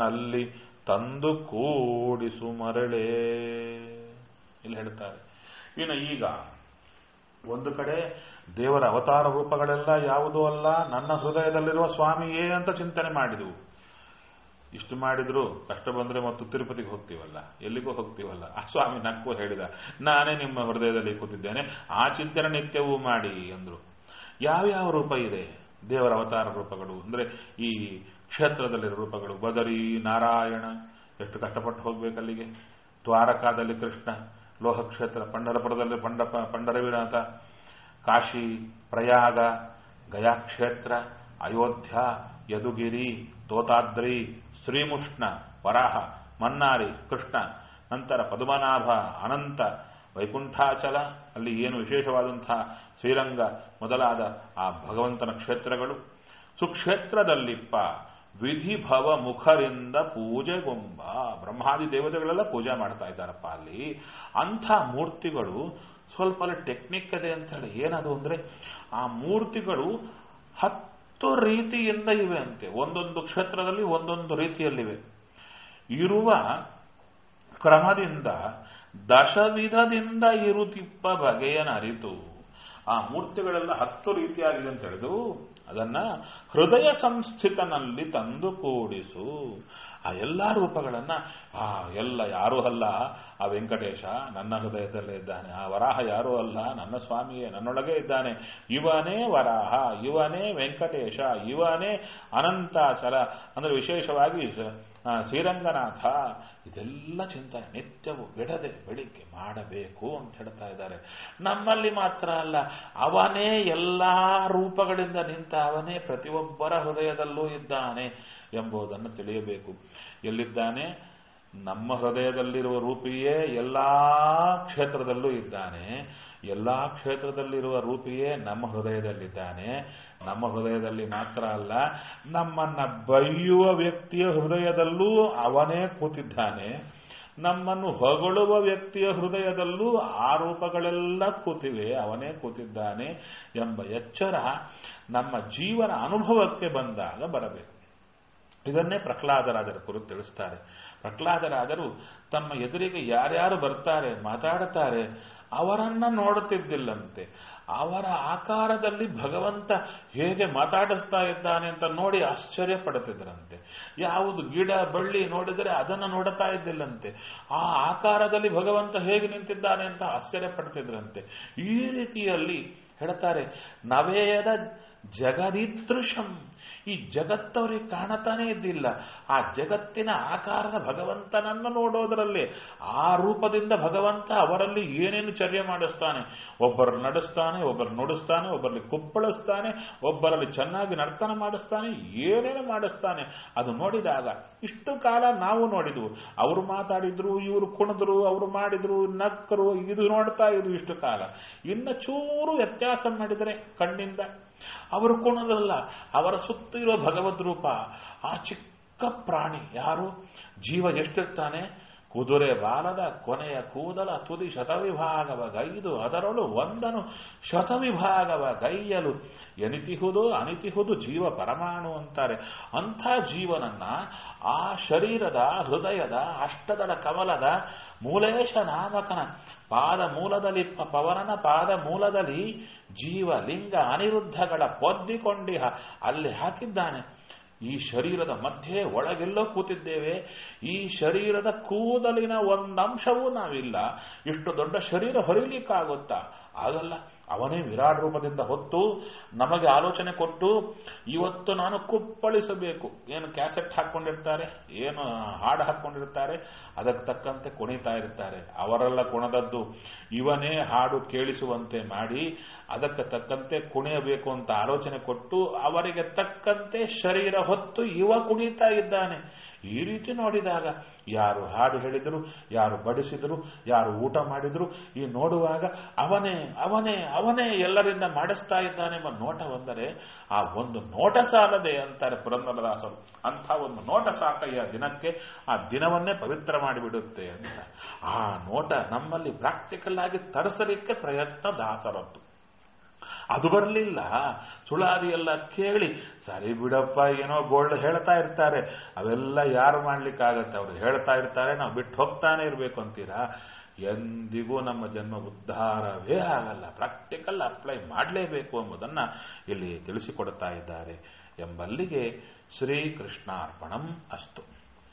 Speaker 1: ಸಂಸ್ಥಿತನಲ್ಲಿ ತಂದು ಕೂಡಿಸು ಮರಳೇ ಇಲ್ಲಿ ಹೇಳ್ತಾರೆ ಇನ್ನು ಈಗ ಒಂದು ಕಡೆ ದೇವರ ಅವತಾರ ರೂಪಗಳೆಲ್ಲ ಯಾವುದೂ ಅಲ್ಲ ನನ್ನ ಹೃದಯದಲ್ಲಿರುವ ಸ್ವಾಮಿಯೇ ಅಂತ ಚಿಂತನೆ ಮಾಡಿದವು ಇಷ್ಟು ಮಾಡಿದ್ರು ಕಷ್ಟ ಬಂದ್ರೆ ಮತ್ತು ತಿರುಪತಿಗೆ ಹೋಗ್ತೀವಲ್ಲ ಎಲ್ಲಿಗೂ ಹೋಗ್ತೀವಲ್ಲ ಆ ಸ್ವಾಮಿ ನಕ್ಕು ಹೇಳಿದ ನಾನೇ ನಿಮ್ಮ ಹೃದಯದಲ್ಲಿ ಕೂತಿದ್ದೇನೆ ಆ ಚಿಂತನೆ ನಿತ್ಯವೂ ಮಾಡಿ ಅಂದ್ರು ಯಾವ್ಯಾವ ರೂಪ ಇದೆ ದೇವರ ಅವತಾರ ರೂಪಗಳು ಅಂದ್ರೆ ಈ ಕ್ಷೇತ್ರದಲ್ಲಿರೋ ರೂಪಗಳು ಬದರಿ ನಾರಾಯಣ ಎಷ್ಟು ಕಷ್ಟಪಟ್ಟು ಹೋಗ್ಬೇಕಲ್ಲಿಗೆ ದ್ವಾರಕಾದಲ್ಲಿ ಕೃಷ್ಣ ಲೋಹ ಕ್ಷೇತ್ರ ಪಂಡರಪುರದಲ್ಲಿ ಪಂಡಪ ಪಂಡರವಿನಾಥ ಕಾಶಿ ಪ್ರಯಾಗ ಗಯಾಕ್ಷೇತ್ರ ಅಯೋಧ್ಯ ಯದುಗಿರಿ ತೋತಾದ್ರಿ ಶ್ರೀಮುಷ್ಣ ವರಾಹ ಮನ್ನಾರಿ ಕೃಷ್ಣ ನಂತರ ಪದ್ಮನಾಭ ಅನಂತ ವೈಕುಂಠಾಚಲ ಅಲ್ಲಿ ಏನು ವಿಶೇಷವಾದಂತಹ ಶ್ರೀರಂಗ ಮೊದಲಾದ ಆ ಭಗವಂತನ ಕ್ಷೇತ್ರಗಳು ಸುಕ್ಷೇತ್ರದಲ್ಲಿಪ್ಪ ವಿಧಿಭವ ಮುಖರಿಂದ ಪೂಜೆಗೊಂಬ ಬ್ರಹ್ಮಾದಿ ದೇವತೆಗಳೆಲ್ಲ ಪೂಜೆ ಮಾಡ್ತಾ ಇದ್ದಾರಪ್ಪ ಅಲ್ಲಿ ಅಂಥ ಮೂರ್ತಿಗಳು ಸ್ವಲ್ಪ ಅಲ್ಲಿ ಟೆಕ್ನಿಕ್ ಇದೆ ಅಂತ ಹೇಳಿ ಏನದು ಅಂದ್ರೆ ಆ ಮೂರ್ತಿಗಳು ಹತ್ತು ರೀತಿಯಿಂದ ಇವೆ ಅಂತೆ ಒಂದೊಂದು ಕ್ಷೇತ್ರದಲ್ಲಿ ಒಂದೊಂದು ರೀತಿಯಲ್ಲಿವೆ ಇರುವ ಕ್ರಮದಿಂದ ದಶವಿಧದಿಂದ ಇರುತಿಪ್ಪ ಬಗೆಯನ ಅರಿತು ಆ ಮೂರ್ತಿಗಳೆಲ್ಲ ಹತ್ತು ರೀತಿಯಾಗಿದೆ ಅಂತ ಹೇಳಿದು ಅದನ್ನ ಹೃದಯ ಸಂಸ್ಥಿತನಲ್ಲಿ ತಂದು ಕೂಡಿಸು ಆ ಎಲ್ಲ ರೂಪಗಳನ್ನ ಆ ಎಲ್ಲ ಯಾರೂ ಅಲ್ಲ ಆ ವೆಂಕಟೇಶ ನನ್ನ ಹೃದಯದಲ್ಲೇ ಇದ್ದಾನೆ ಆ ವರಾಹ ಯಾರೂ ಅಲ್ಲ ನನ್ನ ಸ್ವಾಮಿಯೇ ನನ್ನೊಳಗೆ ಇದ್ದಾನೆ ಇವನೇ ವರಾಹ ಇವನೇ ವೆಂಕಟೇಶ ಇವನೇ ಅನಂತಾಚಲ ಅಂದ್ರೆ ವಿಶೇಷವಾಗಿ ಶ್ರೀರಂಗನಾಥ ಇದೆಲ್ಲ ಚಿಂತನೆ ನಿತ್ಯವೂ ಬಿಡದೆ ಬೆಳಿಗ್ಗೆ ಮಾಡಬೇಕು ಅಂತ ಹೇಳ್ತಾ ಇದ್ದಾರೆ ನಮ್ಮಲ್ಲಿ ಮಾತ್ರ ಅಲ್ಲ ಅವನೇ ಎಲ್ಲಾ ರೂಪಗಳಿಂದ ನಿಂತ ಅವನೇ ಪ್ರತಿಯೊಬ್ಬರ ಹೃದಯದಲ್ಲೂ ಇದ್ದಾನೆ ಎಂಬುದನ್ನು ತಿಳಿಯಬೇಕು ಎಲ್ಲಿದ್ದಾನೆ ನಮ್ಮ ಹೃದಯದಲ್ಲಿರುವ ರೂಪಿಯೇ ಎಲ್ಲಾ ಕ್ಷೇತ್ರದಲ್ಲೂ ಇದ್ದಾನೆ ಎಲ್ಲಾ ಕ್ಷೇತ್ರದಲ್ಲಿರುವ ರೂಪಿಯೇ ನಮ್ಮ ಹೃದಯದಲ್ಲಿದ್ದಾನೆ ನಮ್ಮ ಹೃದಯದಲ್ಲಿ ಮಾತ್ರ ಅಲ್ಲ ನಮ್ಮನ್ನ ಬೈಯುವ ವ್ಯಕ್ತಿಯ ಹೃದಯದಲ್ಲೂ ಅವನೇ ಕೂತಿದ್ದಾನೆ ನಮ್ಮನ್ನು ಹೊಗಳುವ ವ್ಯಕ್ತಿಯ ಹೃದಯದಲ್ಲೂ ಆ ರೂಪಗಳೆಲ್ಲ ಕೂತಿವೆ ಅವನೇ ಕೂತಿದ್ದಾನೆ ಎಂಬ ಎಚ್ಚರ ನಮ್ಮ ಜೀವನ ಅನುಭವಕ್ಕೆ ಬಂದಾಗ ಬರಬೇಕು ಇದನ್ನೇ ಪ್ರಹ್ಲಾದರಾಜರ ಕುರಿತು ತಿಳಿಸ್ತಾರೆ ಪ್ರಹ್ಲಾದರಾಜರು ತಮ್ಮ ಎದುರಿಗೆ ಯಾರ್ಯಾರು ಬರ್ತಾರೆ ಮಾತಾಡುತ್ತಾರೆ ಅವರನ್ನ ನೋಡುತ್ತಿದ್ದಿಲ್ಲಂತೆ ಅವರ ಆಕಾರದಲ್ಲಿ ಭಗವಂತ ಹೇಗೆ ಮಾತಾಡಿಸ್ತಾ ಇದ್ದಾನೆ ಅಂತ ನೋಡಿ ಆಶ್ಚರ್ಯ ಪಡುತ್ತಿದ್ರಂತೆ ಯಾವುದು ಗಿಡ ಬಳ್ಳಿ ನೋಡಿದರೆ ಅದನ್ನು ನೋಡುತ್ತಾ ಇದ್ದಿಲ್ಲಂತೆ ಆ ಆಕಾರದಲ್ಲಿ ಭಗವಂತ ಹೇಗೆ ನಿಂತಿದ್ದಾನೆ ಅಂತ ಆಶ್ಚರ್ಯ ಪಡ್ತಿದ್ರಂತೆ ಈ ರೀತಿಯಲ್ಲಿ ಹೇಳ್ತಾರೆ ನವೇದ ಜಗದೀದೃಶಂ ಈ ಜಗತ್ತವರಿಗೆ ಕಾಣತಾನೇ ಇದ್ದಿಲ್ಲ ಆ ಜಗತ್ತಿನ ಆಕಾರದ ಭಗವಂತನನ್ನು ನೋಡೋದರಲ್ಲಿ ಆ ರೂಪದಿಂದ ಭಗವಂತ ಅವರಲ್ಲಿ ಏನೇನು ಚರ್ಯ ಮಾಡಿಸ್ತಾನೆ ಒಬ್ಬರು ನಡೆಸ್ತಾನೆ ಒಬ್ಬರು ನುಡಿಸ್ತಾನೆ ಒಬ್ಬರಲ್ಲಿ ಕುಪ್ಪಳಿಸ್ತಾನೆ ಒಬ್ಬರಲ್ಲಿ ಚೆನ್ನಾಗಿ ನರ್ತನ ಮಾಡಿಸ್ತಾನೆ ಏನೇನು ಮಾಡಿಸ್ತಾನೆ ಅದು ನೋಡಿದಾಗ ಇಷ್ಟು ಕಾಲ ನಾವು ನೋಡಿದ್ವು ಅವರು ಮಾತಾಡಿದ್ರು ಇವರು ಕುಣಿದ್ರು ಅವರು ಮಾಡಿದ್ರು ನಕ್ಕರು ಇದು ನೋಡ್ತಾ ಇದ್ರು ಇಷ್ಟು ಕಾಲ ಇನ್ನು ಚೂರು ವ್ಯತ್ಯಾಸ ಮಾಡಿದರೆ ಕಣ್ಣಿಂದ ಅವರು ಕುಣದಲ್ಲ ಅವರ ಸುತ್ತ ಇರುವ ಭಗವದ್ ರೂಪ ಆ ಚಿಕ್ಕ ಪ್ರಾಣಿ ಯಾರು ಜೀವ ಎಷ್ಟಿರ್ತಾನೆ ಕುದುರೆ ಬಾಲದ ಕೊನೆಯ ಕೂದಲ ತುದಿ ಶತವಿಭಾಗವ ಗೈದು ಅದರೊಳು ಒಂದನು ಶತವಿಭಾಗವ ಗೈಯಲು ಎನಿತಿಹುದು ಅನಿತಿಹುದು ಜೀವ ಪರಮಾಣು ಅಂತಾರೆ ಅಂಥ ಜೀವನನ್ನ ಆ ಶರೀರದ ಹೃದಯದ ಅಷ್ಟದಳ ಕಮಲದ ಮೂಲೇಶ ನಾಮಕನ ಪಾದ ಮೂಲದಲ್ಲಿ ಪವನನ ಪಾದ ಮೂಲದಲ್ಲಿ ಜೀವ ಲಿಂಗ ಅನಿರುದ್ಧಗಳ ಪೊದ್ದಿಕೊಂಡಿಹ ಅಲ್ಲಿ ಹಾಕಿದ್ದಾನೆ ಈ ಶರೀರದ ಮಧ್ಯೆ ಒಳಗೆಲ್ಲೋ ಕೂತಿದ್ದೇವೆ ಈ ಶರೀರದ ಕೂದಲಿನ ಒಂದಂಶವೂ ನಾವಿಲ್ಲ ಇಷ್ಟು ದೊಡ್ಡ ಶರೀರ ಹೊರಿಲಿಕ್ಕಾಗುತ್ತಾ ಆಗಲ್ಲ ಅವನೇ ವಿರಾಟ್ ರೂಪದಿಂದ ಹೊತ್ತು ನಮಗೆ ಆಲೋಚನೆ ಕೊಟ್ಟು ಇವತ್ತು ನಾನು ಕುಪ್ಪಳಿಸಬೇಕು ಏನು ಕ್ಯಾಸೆಟ್ ಹಾಕೊಂಡಿರ್ತಾರೆ ಏನು ಹಾಡು ಹಾಕೊಂಡಿರ್ತಾರೆ ಅದಕ್ಕೆ ತಕ್ಕಂತೆ ಕುಣಿತಾ ಇರ್ತಾರೆ ಅವರೆಲ್ಲ ಕುಣದದ್ದು ಇವನೇ ಹಾಡು ಕೇಳಿಸುವಂತೆ ಮಾಡಿ ಅದಕ್ಕೆ ತಕ್ಕಂತೆ ಕುಣಿಯಬೇಕು ಅಂತ ಆಲೋಚನೆ ಕೊಟ್ಟು ಅವರಿಗೆ ತಕ್ಕಂತೆ ಶರೀರ ಹೊತ್ತು ಇವ ಕುಣಿತಾ ಇದ್ದಾನೆ ಈ ರೀತಿ ನೋಡಿದಾಗ ಯಾರು ಹಾಡು ಹೇಳಿದರು ಯಾರು ಬಡಿಸಿದರು ಯಾರು ಊಟ ಮಾಡಿದ್ರು ಈ ನೋಡುವಾಗ ಅವನೇ ಅವನೇ ಅವನೇ ಎಲ್ಲರಿಂದ ಮಾಡಿಸ್ತಾ ಇದ್ದಾನೆ ಎಂಬ ನೋಟ ಬಂದರೆ ಆ ಒಂದು ನೋಟ ಸಾಲದೆ ಅಂತಾರೆ ಪುರಂದರದಾಸರು ಅಂಥ ಒಂದು ನೋಟ ಸಾಕಯ್ಯ ದಿನಕ್ಕೆ ಆ ದಿನವನ್ನೇ ಪವಿತ್ರ ಮಾಡಿಬಿಡುತ್ತೆ ಅಂತ ಆ ನೋಟ ನಮ್ಮಲ್ಲಿ ಪ್ರಾಕ್ಟಿಕಲ್ ಆಗಿ ತರಿಸಲಿಕ್ಕೆ ಪ್ರಯತ್ನ ದಾಸರದ್ದು ಅದು ಬರಲಿಲ್ಲ ಸುಳಾದಿ ಎಲ್ಲ ಕೇಳಿ ಸರಿ ಬಿಡಪ್ಪ ಏನೋ ಗೋಲ್ಡ್ ಹೇಳ್ತಾ ಇರ್ತಾರೆ ಅವೆಲ್ಲ ಯಾರು ಮಾಡ್ಲಿಕ್ಕಾಗತ್ತೆ ಅವ್ರು ಹೇಳ್ತಾ ಇರ್ತಾರೆ ನಾವು ಬಿಟ್ಟು ಹೋಗ್ತಾನೆ ಇರಬೇಕು ಅಂತೀರಾ ಎಂದಿಗೂ ನಮ್ಮ ಜನ್ಮ ಉದ್ಧಾರವೇ ಆಗಲ್ಲ ಪ್ರಾಕ್ಟಿಕಲ್ ಅಪ್ಲೈ ಮಾಡಲೇಬೇಕು ಎಂಬುದನ್ನ ಇಲ್ಲಿ ತಿಳಿಸಿಕೊಡ್ತಾ ಇದ್ದಾರೆ ಎಂಬಲ್ಲಿಗೆ ಶ್ರೀಕೃಷ್ಣಾರ್ಪಣಂ ಅಸ್ತು